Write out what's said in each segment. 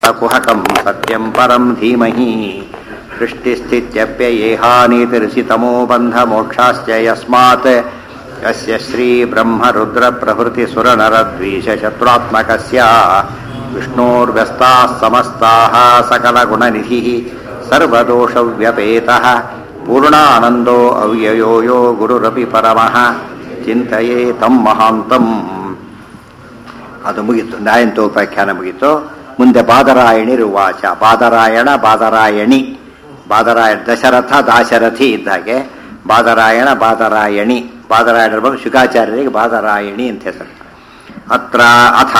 कुहकं सत्यं परं धीमहि सृष्टिस्थित्यप्ययेहानीतिर्षितमो बन्धमोक्षाश्च यस्मात् यस्य श्रीब्रह्मरुद्रप्रभृतिसुरनरद्वीषशत्रुरात्मकस्य विष्णोर्व्यस्ताः समस्ताः सकलगुणनिधिः सर्वदोषव्यपेतः पूर्णानन्दो अव्ययो यो गुरुरपि परमः ಚಿಂತೆಯೇ ತಮ್ಮ ಮಹಾಂತಂ ಅದು ಮುಗೀತು ನ್ಯಾಯಂತೋಪಾಖ್ಯಾನ ಮುಗೀತು ಮುಂದೆ ಬಾದರಾಯಣಿ ರುವಾಚ ಬಾದರಾಯಣ ಬಾದರಾಯಣಿ ಬಾದರಾಯಣ ದಶರಥ ದಾಶರಥಿ ಇದ್ದಾಗೆ ಬಾದರಾಯಣ ಬಾದರಾಯಣಿ ಬಾದರಾಯಣರ ಬಗ್ಗೆ ಶುಕಾಚಾರ್ಯರಿಗೆ ಬಾದರಾಯಣಿ ಅಂತ ಹೆಸರು ಅತ್ರ ಅಥ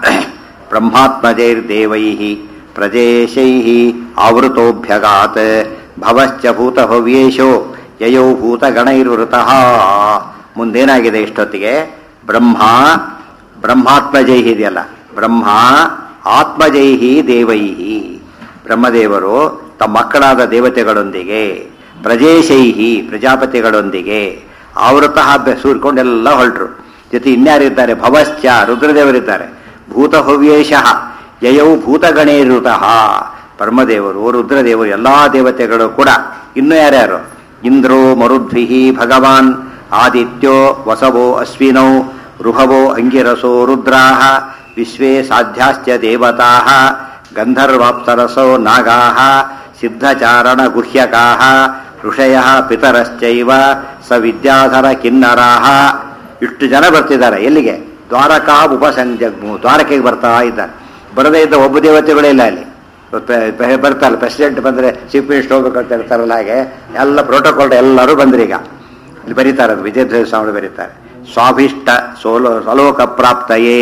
ಬ್ರಹ್ಮಾತ್ಮಜೈರ್ದೇವೈ ಪ್ರಜೇಶೈ ಆವೃತೋಭ್ಯಗಾತ್ ಭವಶ್ಚ ಭೂತಭವ್ಯೇಶೋ ಯಯೌ ಭೂತಗಣೈರ್ವೃತಃ ಮುಂದೇನಾಗಿದೆ ಇಷ್ಟೊತ್ತಿಗೆ ಬ್ರಹ್ಮ ಬ್ರಹ್ಮಾತ್ಮಜೈ ಇದೆಯಲ್ಲ ಬ್ರಹ್ಮ ಆತ್ಮಜೈಹಿ ದೇವೈಹಿ ಬ್ರಹ್ಮದೇವರು ತಮ್ಮ ಮಕ್ಕಳಾದ ದೇವತೆಗಳೊಂದಿಗೆ ಪ್ರಜೇಶೈಹಿ ಪ್ರಜಾಪತಿಗಳೊಂದಿಗೆ ಆವೃತಃ ಸೂರ್ಕೊಂಡೆಲ್ಲ ಹೊರಟರು ಜೊತೆ ಇನ್ಯಾರಿದ್ದಾರೆ ಭವಶ್ಚ ರುದ್ರದೇವರಿದ್ದಾರೆ ಭೂತಭವ್ಯೇಶ ಯಯೌ ಭೂತಗಣೇರುತಃ ಬ್ರಹ್ಮದೇವರು ರುದ್ರದೇವರು ಎಲ್ಲಾ ದೇವತೆಗಳು ಕೂಡ ಇನ್ನೂ ಯಾರ್ಯಾರು ಇಂದ್ರೋ ಮರುದ್ವಿಹಿ ಭಗವಾನ್ ಆದಿತ್ಯೋ ವಸವೋ ಅಶ್ವಿನೌ ರುಹವೋ ಅಂಗಿರಸೋ ರುದ್ರಾಹ ವಿಶ್ವೇ ಸಾಧ್ಯಾಶ್ಚ ದೇವತಾಃ ಗಂಧರ್ವಾಪ್ಸರಸೋ ನಾಗಾಃ ಸಿದ್ಧಚಾರಣ ಗುಹ್ಯಕಾಃ ಋಷಯಃ ಪಿತರಶ್ಚೈವ ಸ ವಿದ್ಯಾಧರ ಕಿನ್ನರಾಹ ಇಷ್ಟು ಜನ ಬರ್ತಿದ್ದಾರೆ ಎಲ್ಲಿಗೆ ದ್ವಾರಕಾ ಉಪಸಂಜಗ್ಮು ದ್ವಾರಕೆಗೆ ಬರ್ತಾ ಇದ್ದಾರೆ ಬರದೇ ಇದ್ದ ಒಬ್ಬ ದೇವತೆಗಳೇ ಇಲ್ಲ ಅಲ್ಲಿ ಬರ್ತಾರಲ್ಲ ಪ್ರೆಸಿಡೆಂಟ್ ಬಂದರೆ ಚೀಫ್ ಮಿನಿಸ್ಟರ್ ಹೋಗ್ಬೇಕಂತ ಹೇಳ್ತಾರಲ್ಲ ಹಾಗೆ ಎಲ್ಲ ಪ್ರೋಟೋಕಾಲ್ ಎಲ್ಲರೂ ಬಂದ್ರಿ ಈಗ ಇಲ್ಲಿ ಬರೀತಾರೆ ಅದು ವಿಜಯಧ್ವಜ ಸ್ವಾಮಿ ಬರೀತಾರೆ ಸ್ವಾಭಿಷ್ಟ ಸೋಲೋ ಸಲೋಕ ಪ್ರಾಪ್ತಯೇ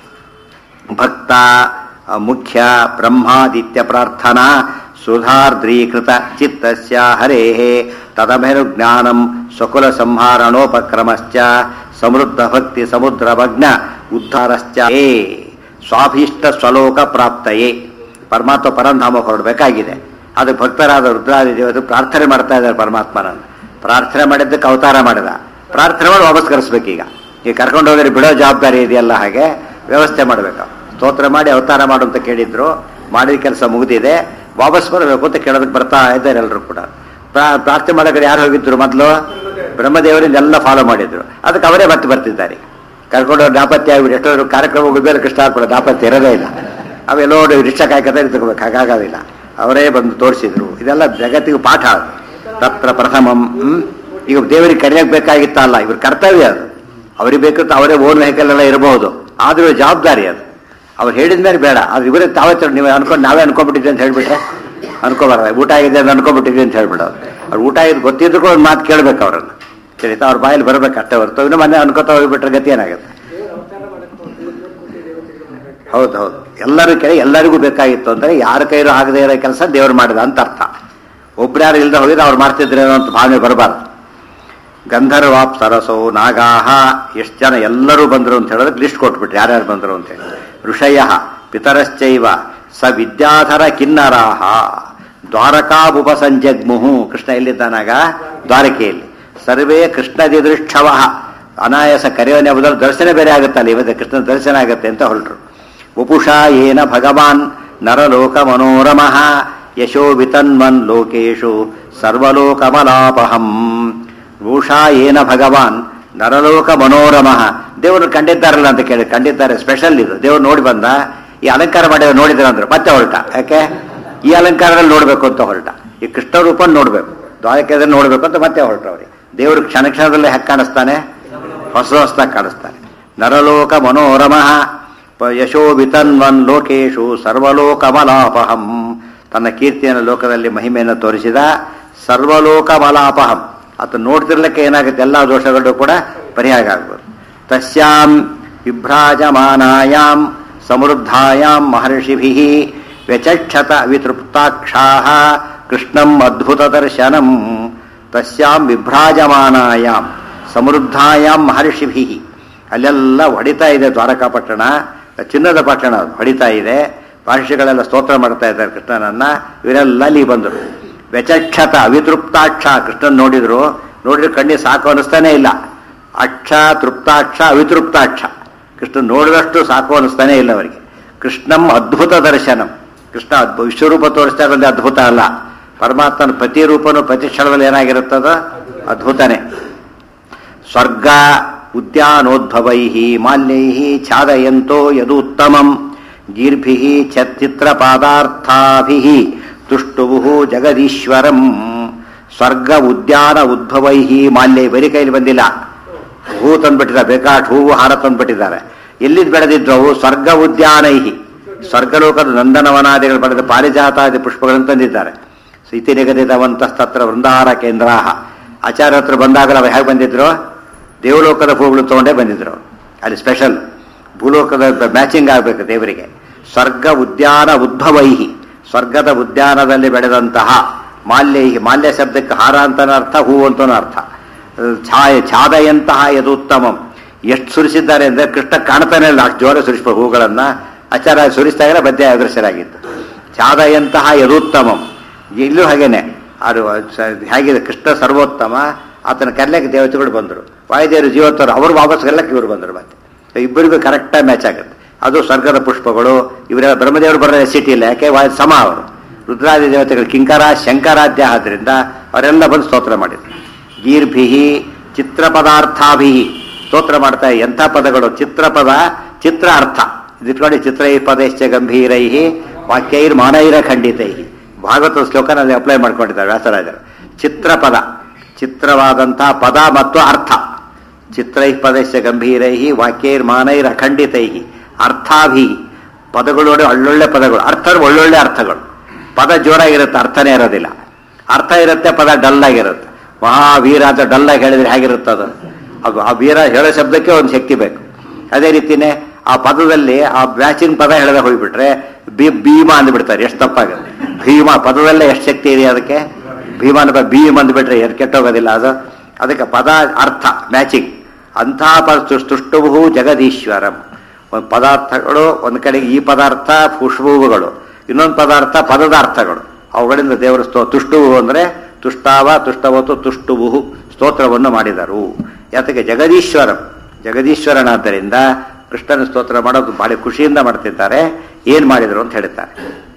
ಭಕ್ತ ಮುಖ್ಯ ಬ್ರಹ್ಮಾದಿತ್ಯ ಪ್ರಾರ್ಥನಾ ಸುಧಾರ್ದ್ರೀಕೃತ ಚಿತ್ತಸ್ಯ ಹರೇ ತದಭಿರುಜ್ಞಾನಂ ಸ್ವಕುಲ ಸಂಹಾರಣೋಪಕ್ರಮಶ್ಚ ಸಮೃದ್ಧ ಭಕ್ತಿ ಸಮುದ್ರಭಗ್ನ ಉದ್ಧಾರಶ್ಚ ಏ ಸ್ವಾಭೀಷ್ಟ ಸ್ವಲೋಕ ಪ್ರಾಪ್ತಯೇ ಪರಮಾತ್ಮ ಪರಂಧಾಮ ಹೊರಡಬೇಕಾಗಿದೆ ಅದು ಭಕ್ತರಾದ ರುದ್ರಾದಿ ದೇವರು ಪ್ರಾರ್ಥನೆ ಮಾಡ್ತಾ ಇದ್ದಾರೆ ಪರಮಾತ್ಮನನ್ನು ಪ್ರಾರ್ಥನೆ ಮಾಡಿದ್ದಕ್ಕೆ ಅವತಾರ ಮಾಡಿದ ಪ್ರಾರ್ಥನೆ ಮಾಡಿ ವಾಪಸ್ ಕರೆಸ್ಬೇಕೀಗ ಈಗ ಕರ್ಕೊಂಡು ಹೋದ್ರೆ ಬಿಡೋ ಜವಾಬ್ದಾರಿ ಇದೆಯಲ್ಲ ಹಾಗೆ ವ್ಯವಸ್ಥೆ ಮಾಡಬೇಕು ಸ್ತೋತ್ರ ಮಾಡಿ ಅವತಾರ ಮಾಡು ಅಂತ ಕೇಳಿದ್ರು ಮಾಡಿದ ಕೆಲಸ ಮುಗಿದಿದೆ ವಾಪಸ್ ಬರಬೇಕು ಅಂತ ಕೇಳೋದಕ್ಕೆ ಬರ್ತಾ ಇದ್ದಾರೆ ಎಲ್ಲರೂ ಕೂಡ ಪ್ರಾರ್ಥನೆ ಮಾಡೋಕೆ ಯಾರು ಹೋಗಿದ್ರು ಮೊದಲು ಬ್ರಹ್ಮದೇವರಿಂದ ಎಲ್ಲ ಫಾಲೋ ಮಾಡಿದ್ರು ಅದಕ್ಕೆ ಅವರೇ ಮತ್ತೆ ಬರ್ತಿದ್ದಾರೆ ಕರ್ಕೊಂಡು ದಾಪತ್ಯ ಆಗ್ಬಿಟ್ಟು ಎಷ್ಟೋ ಕಾರ್ಯಕ್ರಮ ಮುಗಿದ್ಮೇಲೆ ಕೃಷ್ಣ ಆಗ್ಬಿಡೋ ದಾಪತ್ಯ ಇರೋದೇ ಇಲ್ಲ ಅವೆಲ್ಲೋ ರಿಕ್ಷಾ ಕಾಯ್ಕತೆ ತಗೋಬೇಕು ಹಾಗಾಗೋದಿಲ್ಲ ಅವರೇ ಬಂದು ತೋರಿಸಿದ್ರು ಇದೆಲ್ಲ ಜಗತ್ತಿಗೆ ಪಾಠ ಅದು ತತ್ರ ಪ್ರಥಮಂ ಈಗ ದೇವರಿಗೆ ಕರೆಯಕ್ಕೆ ಬೇಕಾಗಿತ್ತಲ್ಲ ಇವ್ರ ಕರ್ತವ್ಯ ಅದು ಅವ್ರಿಗೆ ಬೇಕಂತ ಅವರೇ ಓನ್ ವೆಹಿಕಲ್ ಎಲ್ಲ ಇರಬಹುದು ಆದ್ರೂ ಜವಾಬ್ದಾರಿ ಅದು ಅವ್ರು ಹೇಳಿದ ಮೇಲೆ ಬೇಡ ಅದು ಇವರೇ ತಾವೇ ನೀವು ಅನ್ಕೊಂಡು ನಾವೇ ಅನ್ಕೊಂಡ್ಬಿಟ್ಟಿದ್ದೆ ಅಂತ ಹೇಳ್ಬಿಟ್ರೆ ಅನ್ಕೋಬಾರ್ದ ಊಟ ಆಗಿದೆ ಅಂತ ಅನ್ಕೊಂಡ್ಬಿಟ್ಟಿದ್ವಿ ಅಂತ ಹೇಳ್ಬಿಡೋದು ಅವ್ರು ಊಟ ಆಗಿದ್ದು ಗೊತ್ತಿದ್ರು ಕೂಡ ಒಂದು ಮಾತು ಕೇಳ್ಬೇಕು ಅವ್ರನ್ನ ಸರಿ ಅವ್ರ ಬಾಯಲ್ಲಿ ಬರ್ಬೇಕು ಅಷ್ಟೇ ಹೊರತು ಇನ್ನು ಮನೆ ಅನ್ಕೋತಾ ಹೋಗ್ಬಿಟ್ರೆ ಗತಿ ಏನಾಗುತ್ತೆ ಹೌದು ಹೌದು ಎಲ್ಲರೂ ಕೇಳಿ ಎಲ್ಲರಿಗೂ ಬೇಕಾಗಿತ್ತು ಅಂದ್ರೆ ಯಾರ ಕೈಲೂ ಆಗದೆ ಇರೋ ಕೆಲಸ ದೇವ್ರು ಮಾಡಿದ ಅಂತ ಅರ್ಥ ಒಬ್ರು ಇಲ್ದ ಹೋಗಿದ್ರೆ ಅವ್ರು ಮಾಡ್ತಿದ್ರೇನೋ ಅಂತ ಭಾವನೆ ಬರಬಾರ್ದು ಗಂಧರ್ವಾಪ್ ಸರಸೋ ನಾಗಾಹ ಎಷ್ಟು ಜನ ಎಲ್ಲರೂ ಬಂದರು ಅಂತ ಹೇಳೋದಕ್ಕೆ ಲಿಸ್ಟ್ ಕೊಟ್ಬಿಟ್ರು ಯಾರ್ಯಾರು ಬಂದರು ಅಂತ ಹೇಳಿ ಋಷಯ ಪಿತರಶ್ಚೈವ ಸ ವಿದ್ಯಾಧರ ಕಿನ್ನರಾಹ ದ್ವಾರಕಾಬುಪಸಂಜಗ್ಮುಹು ಕೃಷ್ಣ ಎಲ್ಲಿದ್ದಾನಾಗ ದ್ವಾರಕೆಯಲ್ಲಿ ಸರ್ವೇ ಕೃಷ್ಣದಿದೃಷ್ಟವ ಅನಾಯಾಸ ಕರೆಯೋನೆ ಬದಲು ದರ್ಶನ ಬೇರೆ ಆಗುತ್ತಲ್ಲ ಇವತ್ತು ಕೃಷ್ಣನ ದರ್ಶನ ಆಗುತ್ತೆ ಅಂತ ಹೊರಟರು ವಪುಷಾ ಏನ ಭಗವಾನ್ ನರಲೋಕ ಮನೋರಮಃ ಯಶೋ ವಿತನ್ಮನ್ ಲೋಕೇಶು ಸರ್ವಲೋಕಮಲಾಪಹಂ ಭೂಷಾ ಏನ ಭಗವಾನ್ ನರಲೋಕ ಮನೋರಮಃ ದೇವರು ಕಂಡಿದ್ದಾರಲ್ಲ ಅಂತ ಕೇಳಿ ಕಂಡಿದ್ದಾರೆ ಸ್ಪೆಷಲ್ ಇದು ದೇವ್ರು ನೋಡಿ ಬಂದ ಈ ಅಲಂಕಾರ ಮಾಡಿದ ನೋಡಿದ್ರ ಅಂದ್ರೆ ಮತ್ತೆ ಹೊರಟ ಯಾಕೆ ಈ ಅಲಂಕಾರದಲ್ಲಿ ನೋಡ್ಬೇಕು ಅಂತ ಹೊರಟ ಈ ಕೃಷ್ಣ ರೂಪ ನೋಡ್ಬೇಕು ದ್ವಾರಕೆದಲ್ಲಿ ನೋಡ್ಬೇಕು ಅಂತ ಮತ್ತೆ ಹೊರಟ ಅವ್ರಿಗೆ ದೇವರು ಕ್ಷಣ ಕ್ಷಣದಲ್ಲೇ ಹೆಕ್ ಕಾಣಿಸ್ತಾನೆ ಹೊಸ ಹೊಸದಾಗಿ ಕಾಣಿಸ್ತಾನೆ ನರಲೋಕ ಮನೋರಮಃ ಯಶೋ ವಿತನ್ವನ್ ಲೋಕೇಶು ಸರ್ವಲೋಕಮಲಾಪಹಂ ತನ್ನ ಕೀರ್ತಿಯನ್ನು ಲೋಕದಲ್ಲಿ ಮಹಿಮೆಯನ್ನು ತೋರಿಸಿದ ಸರ್ವಲೋಕಮಲಾಪಹಂ ಆತ ನೋಡ್ತಿರ್ಲಿಕ್ಕೆ ಏನಾಗುತ್ತೆ ಎಲ್ಲ ದೋಷಗಳು ಕೂಡ ಪರಿಹಾರ ಆಗ್ಬೋದು ತಸ್ಯಾಂ ವಿಭ್ರಾಜಮಾನಾಯಾಂ ಸಮೃದ್ಧಾಯಾಂ ಮಹರ್ಷಿಭಿ ವ್ಯಚಕ್ಷತ ವಿತೃಪ್ತಾಕ್ಷಾ ಕೃಷ್ಣಂ ಅದ್ಭುತ ದರ್ಶನಂ ತಸ್ಯಾಂ ವಿಭ್ರಾಜಮಾನಾಯಾಂ ಸಮೃದ್ಧಾಯಾಂ ಮಹರ್ಷಿಭಿ ಅಲ್ಲೆಲ್ಲ ಹೊಡಿತಾ ಇದೆ ದ್ವಾರಕಾಪಟ್ಟಣ ಚಿನ್ನದ ಪಟ್ಟಣ ಹೊಡಿತಾ ಇದೆ ಮಹರ್ಷಿಗಳೆಲ್ಲ ಸ್ತೋತ್ರ ಮಾಡ್ತಾ ಇದ್ದಾರೆ ಕೃಷ್ಣನನ್ನ ಇವರೆಲ್ಲ ಅಲ್ಲಿ ಬಂದರು ವ್ಯಚಕ್ಷತ ಅವಿತೃಪ್ತಾಕ್ಷ ಕೃಷ್ಣನ್ ನೋಡಿದ್ರು ನೋಡಿದ್ರೆ ಕಣ್ಣಿಗೆ ಸಾಕು ಅನಿಸ್ತಾನೆ ಇಲ್ಲ ಅಕ್ಷ ತೃಪ್ತಾಕ್ಷ ಅವಿತೃಪ್ತಾಕ್ಷ ಕೃಷ್ಣ ನೋಡಿದಷ್ಟು ಸಾಕು ಅನಿಸ್ತಾನೆ ಇಲ್ಲ ಅವರಿಗೆ ಕೃಷ್ಣಂ ಅದ್ಭುತ ದರ್ಶನಂ ಕೃಷ್ಣ ಅದ್ಭು- ವಿಶ್ವರೂಪ ತೋರಿಸ್ತಾ ಇರೋದೇ ಅದ್ಭುತ ಅಲ್ಲ ಪರಮಾತ್ಮನ ಪ್ರತಿ ರೂಪನು ಪ್ರತಿ ಕ್ಷಣದಲ್ಲಿ ಏನಾಗಿರುತ್ತದ ಅದ್ಭುತನೇ ಸ್ವರ್ಗ ಉದ್ಯಾನೋದ್ಭವೈ ಮಾಲ್ಯೈ ಛಾದಯಂತೋ ಯದುತ್ತಮಂ ಗೀರ್ಭಿ ಚಿತ್ರಪಾದಾರ್ಥಾಭಿ ತುಷ್ಟುವು ಜಗದೀಶ್ವರಂ ಸ್ವರ್ಗ ಉದ್ಯಾನ ಉದ್ಭವೈ ಮಾಲ್ಯ ಬರೀ ಕೈಲಿ ಬಂದಿಲ್ಲ ಹೂ ತಂದ್ಬಿಟ್ಟಿದ್ದಾರೆ ಬೇಕಾಟ್ ಹೂವು ಹಾರ ತಂದ್ಬಿಟ್ಟಿದ್ದಾರೆ ಎಲ್ಲಿದ್ ಬೆಳೆದಿದ್ರು ಅವು ಸ್ವರ್ಗ ಉದ್ಯಾನೈಹಿ ಸ್ವರ್ಗಲೋಕದ ನಂದನವನಾದಿಗಳು ಪಡೆದ ಪಾರಿಜಾತಾದಿ ಪುಷ್ಪಗಳನ್ನು ತಂದಿದ್ದಾರೆ ಇತಿ ನಿಗದಿತವಂತಸ್ತತ್ರ ವೃಂದಾಹಾರ ಕೇಂದ್ರ ಆಚಾರ್ಯ ಹತ್ರ ಬಂದಾಗ ಅವು ಹೇಗೆ ಬಂದಿದ್ರು ದೇವಲೋಕದ ಹೂಗಳು ತಗೊಂಡೇ ಬಂದಿದ್ರು ಅಲ್ಲಿ ಸ್ಪೆಷಲ್ ಭೂಲೋಕದ ಮ್ಯಾಚಿಂಗ್ ಆಗಬೇಕು ದೇವರಿಗೆ ಸ್ವರ್ಗ ಉದ್ಯಾನ ಉದ್ಭವೈಹಿ ಸ್ವರ್ಗದ ಉದ್ಯಾನದಲ್ಲಿ ಬೆಳೆದಂತಹ ಮಾಲ್ಯೈಹಿ ಮಾಲ್ಯ ಶಬ್ದಕ್ಕೆ ಹಾರ ಅಂತನ ಅರ್ಥ ಹೂ ಅಂತನೂ ಅರ್ಥ ಛಾಯ ಛಾದೆಯಂತಹ ಯದುತ್ತಮಂ ಎಷ್ಟು ಸುರಿಸಿದ್ದಾರೆ ಅಂದ್ರೆ ಕೃಷ್ಣ ಕಾಣ್ತಾನೆ ಇಲ್ಲ ಅಷ್ಟು ಜೋರ ಸುರಿಸ್ಬೇಕು ಹೂಗಳನ್ನ ಆಚಾರ ಸುರಿಸಿದಾಗ ಮಧ್ಯೆ ಅದೃಶ್ಯರಾಗಿತ್ತು ಛಾದೆಯಂತಹ ಯದುತ್ತಮಂ ಇಲ್ಲೂ ಹಾಗೇನೆ ಅದು ಸ- ಹೇಗಿದೆ ಕೃಷ್ಣ ಸರ್ವೋತ್ತಮ ಆತನ ಕರ್ಲಕ್ಕೆ ದೇವತೆಗಳು ಬಂದರು ವಾಯುದೇವರು ಜೀವತ್ತವರು ಅವರು ವಾಪಸ್ ಕರ್ಲಕ್ಕೆ ಇವರು ಬಂದರು ಮತ್ತೆ ಇಬ್ಬರಿಗೂ ಕರೆಕ್ಟಾಗಿ ಮ್ಯಾಚ್ ಆಗುತ್ತೆ ಅದು ಸ್ವರ್ಗದ ಪುಷ್ಪಗಳು ಇವರೆಲ್ಲ ಬ್ರಹ್ಮದೇವರು ಬರೋ ಸಿಟಿ ಇಲ್ಲ ಯಾಕೆ ವಾಯು ಸಮ ಅವರು ರುದ್ರಾದಿ ದೇವತೆಗಳು ಕಿಂಕರ ಶಂಕರಾಧ್ಯ ಆದ್ರಿಂದ ಅವರೆಲ್ಲ ಬಂದು ಸ್ತೋತ್ರ ಮಾಡಿದ್ರು ಗೀರ್ಭಿ ಚಿತ್ರಪದಾರ್ಥಾಭಿ ಸ್ತೋತ್ರ ಮಾಡ್ತಾ ಎಂಥ ಪದಗಳು ಚಿತ್ರಪದ ಚಿತ್ರ ಅರ್ಥ ಇದಿಟ್ಕೊಂಡು ಚಿತ್ರೈ ಪದೇಶ್ಚ ಗಂಭೀರೈ ವಾಕ್ಯೈರ್ ಮಾನೈರ ಖಂಡಿತೈ ಭಾಗವತ ಶ್ಲೋಕನಲ್ಲಿ ಅಪ್ಲೈ ಮಾಡ್ಕೊಂಡಿದ್ದಾರೆ ವ್ಯಾಸರಾಜರು ಚಿತ್ರಪದ ಚಿತ್ರವಾದಂತಹ ಪದ ಮತ್ತು ಅರ್ಥ ಚಿತ್ರೈ ಪದೇಶ ಗಂಭೀರೈ ವಾಕ್ಯೈರ್ ಮಾನೈರ್ ಅಖಂಡಿತೈ ಅರ್ಥಾಭಿ ಪದಗಳು ಒಳ್ಳೊಳ್ಳೆ ಪದಗಳು ಅರ್ಥ ಒಳ್ಳೊಳ್ಳೆ ಅರ್ಥಗಳು ಪದ ಜೋರಾಗಿರುತ್ತೆ ಅರ್ಥನೇ ಇರೋದಿಲ್ಲ ಅರ್ಥ ಇರುತ್ತೆ ಪದ ಡಲ್ ಆಗಿರುತ್ತೆ ಮಹಾವೀರ ಅಂತ ಡಲ್ ಆಗಿ ಹೇಳಿದ್ರೆ ಹೇಗಿರುತ್ತೆ ಅದು ಅದು ಆ ವೀರ ಹೇಳೋ ಶಬ್ದಕ್ಕೆ ಒಂದು ಶಕ್ತಿ ಬೇಕು ಅದೇ ರೀತಿನೇ ಆ ಪದದಲ್ಲಿ ಆ ಬ್ಯಾಚಿನ ಪದ ಹೇಳದೆ ಹೋಗ್ಬಿಟ್ರೆ ಬಿ ಭೀಮ ಅಂದ್ಬಿಡ್ತಾರೆ ಎಷ್ಟು ತಪ್ಪಾಗುತ್ತೆ ಭೀಮ ಪದದಲ್ಲೇ ಎಷ್ಟು ಶಕ್ತಿ ಇದೆ ಅದಕ್ಕೆ ಭೀಮನ ಬ- ಭೀಮ್ ಅಂದ್ಬಿಟ್ರೆ ಏನು ಕೆಟ್ಟೋಗೋದಿಲ್ಲ ಅದು ಅದಕ್ಕೆ ಪದ ಅರ್ಥ ಮ್ಯಾಚಿಂಗ್ ಅಂಥ ಪ ತುಷ್ಟುವು ಜಗದೀಶ್ವರಂ ಒಂದು ಪದಾರ್ಥಗಳು ಒಂದು ಕಡೆಗೆ ಈ ಪದಾರ್ಥ ಪುಷ್ಪಗಳು ಇನ್ನೊಂದು ಪದಾರ್ಥ ಪದದ ಅರ್ಥಗಳು ಅವುಗಳಿಂದ ದೇವರ ಸ್ತೋ ತುಷ್ಟುವು ಅಂದರೆ ತುಷ್ಟಾವ ತುಷ್ಟವತ್ತು ತುಷ್ಟುವು ಸ್ತೋತ್ರವನ್ನು ಮಾಡಿದರು ಯಾತಕ್ಕೆ ಜಗದೀಶ್ವರಂ ಜಗದೀಶ್ವರನಾದ್ದರಿಂದ ಕೃಷ್ಣನ ಸ್ತೋತ್ರ ಮಾಡೋದು ಬಹಳ ಖುಷಿಯಿಂದ ಮಾಡ್ತಿದ್ದಾರೆ ಏನ್ ಮಾಡಿದರು ಅಂತ ಹೇಳ್ತಾರೆ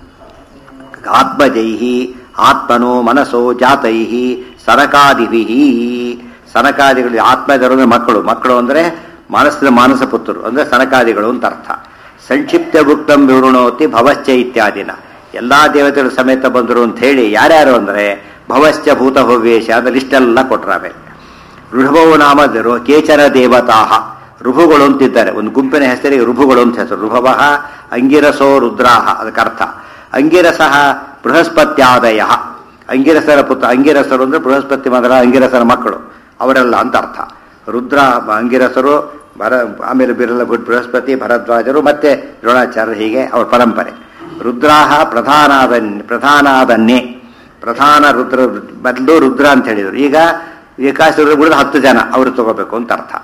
ಆತ್ಮಜೈಹಿ ಆತ್ಮನೋ ಮನಸೋ ಜಾತೈಹಿ ಸನಕಾದಿಭಿ ಸನಕಾದಿಗಳು ಆತ್ಮಜರು ಅಂದ್ರೆ ಮಕ್ಕಳು ಮಕ್ಕಳು ಅಂದ್ರೆ ಮಾನಸಿನ ಮಾನಸ ಪುತ್ರರು ಅಂದ್ರೆ ಸನಕಾದಿಗಳು ಅಂತ ಅರ್ಥ ಸಂಕ್ಷಿಪ್ತ ಭುಕ್ತಂ ವಿವೃಣೋತಿ ಭವಶ್ಚ ಇತ್ಯಾದಿನ ಎಲ್ಲಾ ದೇವತೆಗಳು ಸಮೇತ ಬಂದರು ಅಂತ ಹೇಳಿ ಯಾರ್ಯಾರು ಅಂದ್ರೆ ಭವಶ್ಚ ಭೂತ ಭವ್ಯೇಶ ಅಂದ್ರೆ ಲಿಸ್ಟೆಲ್ಲ ಕೊಟ್ರಾವೆ ಋಭವು ನಾಮ ರು- ಕೇಚನ ದೇವತಾಹ ಋಭುಗಳು ಅಂತಿದ್ದಾರೆ ಒಂದು ಗುಂಪಿನ ಹೆಸರಿಗೆ ಋಭುಗಳು ಅಂತ ಹೆಸರು ಋಭವ ಅಂಗಿರಸೋ ರುದ್ರಾಹ ಅದಕ್ಕೆ ಅರ್ಥ ಅಂಗಿರಸಃ ಬೃಹಸ್ಪತ್ಯಾದಯ ಅಂಗಿರಸರ ಪುತ್ರ ಅಂಗಿರಸರು ಅಂದ್ರೆ ಬೃಹಸ್ಪತಿ ಮೊದಲ ಅಂಗಿರಸರ ಮಕ್ಕಳು ಅವರೆಲ್ಲ ಅಂತ ಅರ್ಥ ರುದ್ರ ಅಂಗಿರಸರು ಭರ ಆಮೇಲೆ ಬಿರಲ ಬೃಹಸ್ಪತಿ ಭರದ್ವಾಜರು ಮತ್ತೆ ದ್ರೋಣಾಚಾರ್ಯರು ಹೀಗೆ ಅವರ ಪರಂಪರೆ ರುದ್ರಾಹ ಪ್ರಧಾನಾದನ್ ಪ್ರಧಾನಾದನ್ನೇ ಪ್ರಧಾನ ರುದ್ರ ಮೊದಲು ರುದ್ರ ಅಂತ ಹೇಳಿದರು ಈಗ ಏಕಾಶಿರು ಬಿಡಿದ ಹತ್ತು ಜನ ಅವರು ತಗೋಬೇಕು ಅಂತ ಅರ್ಥ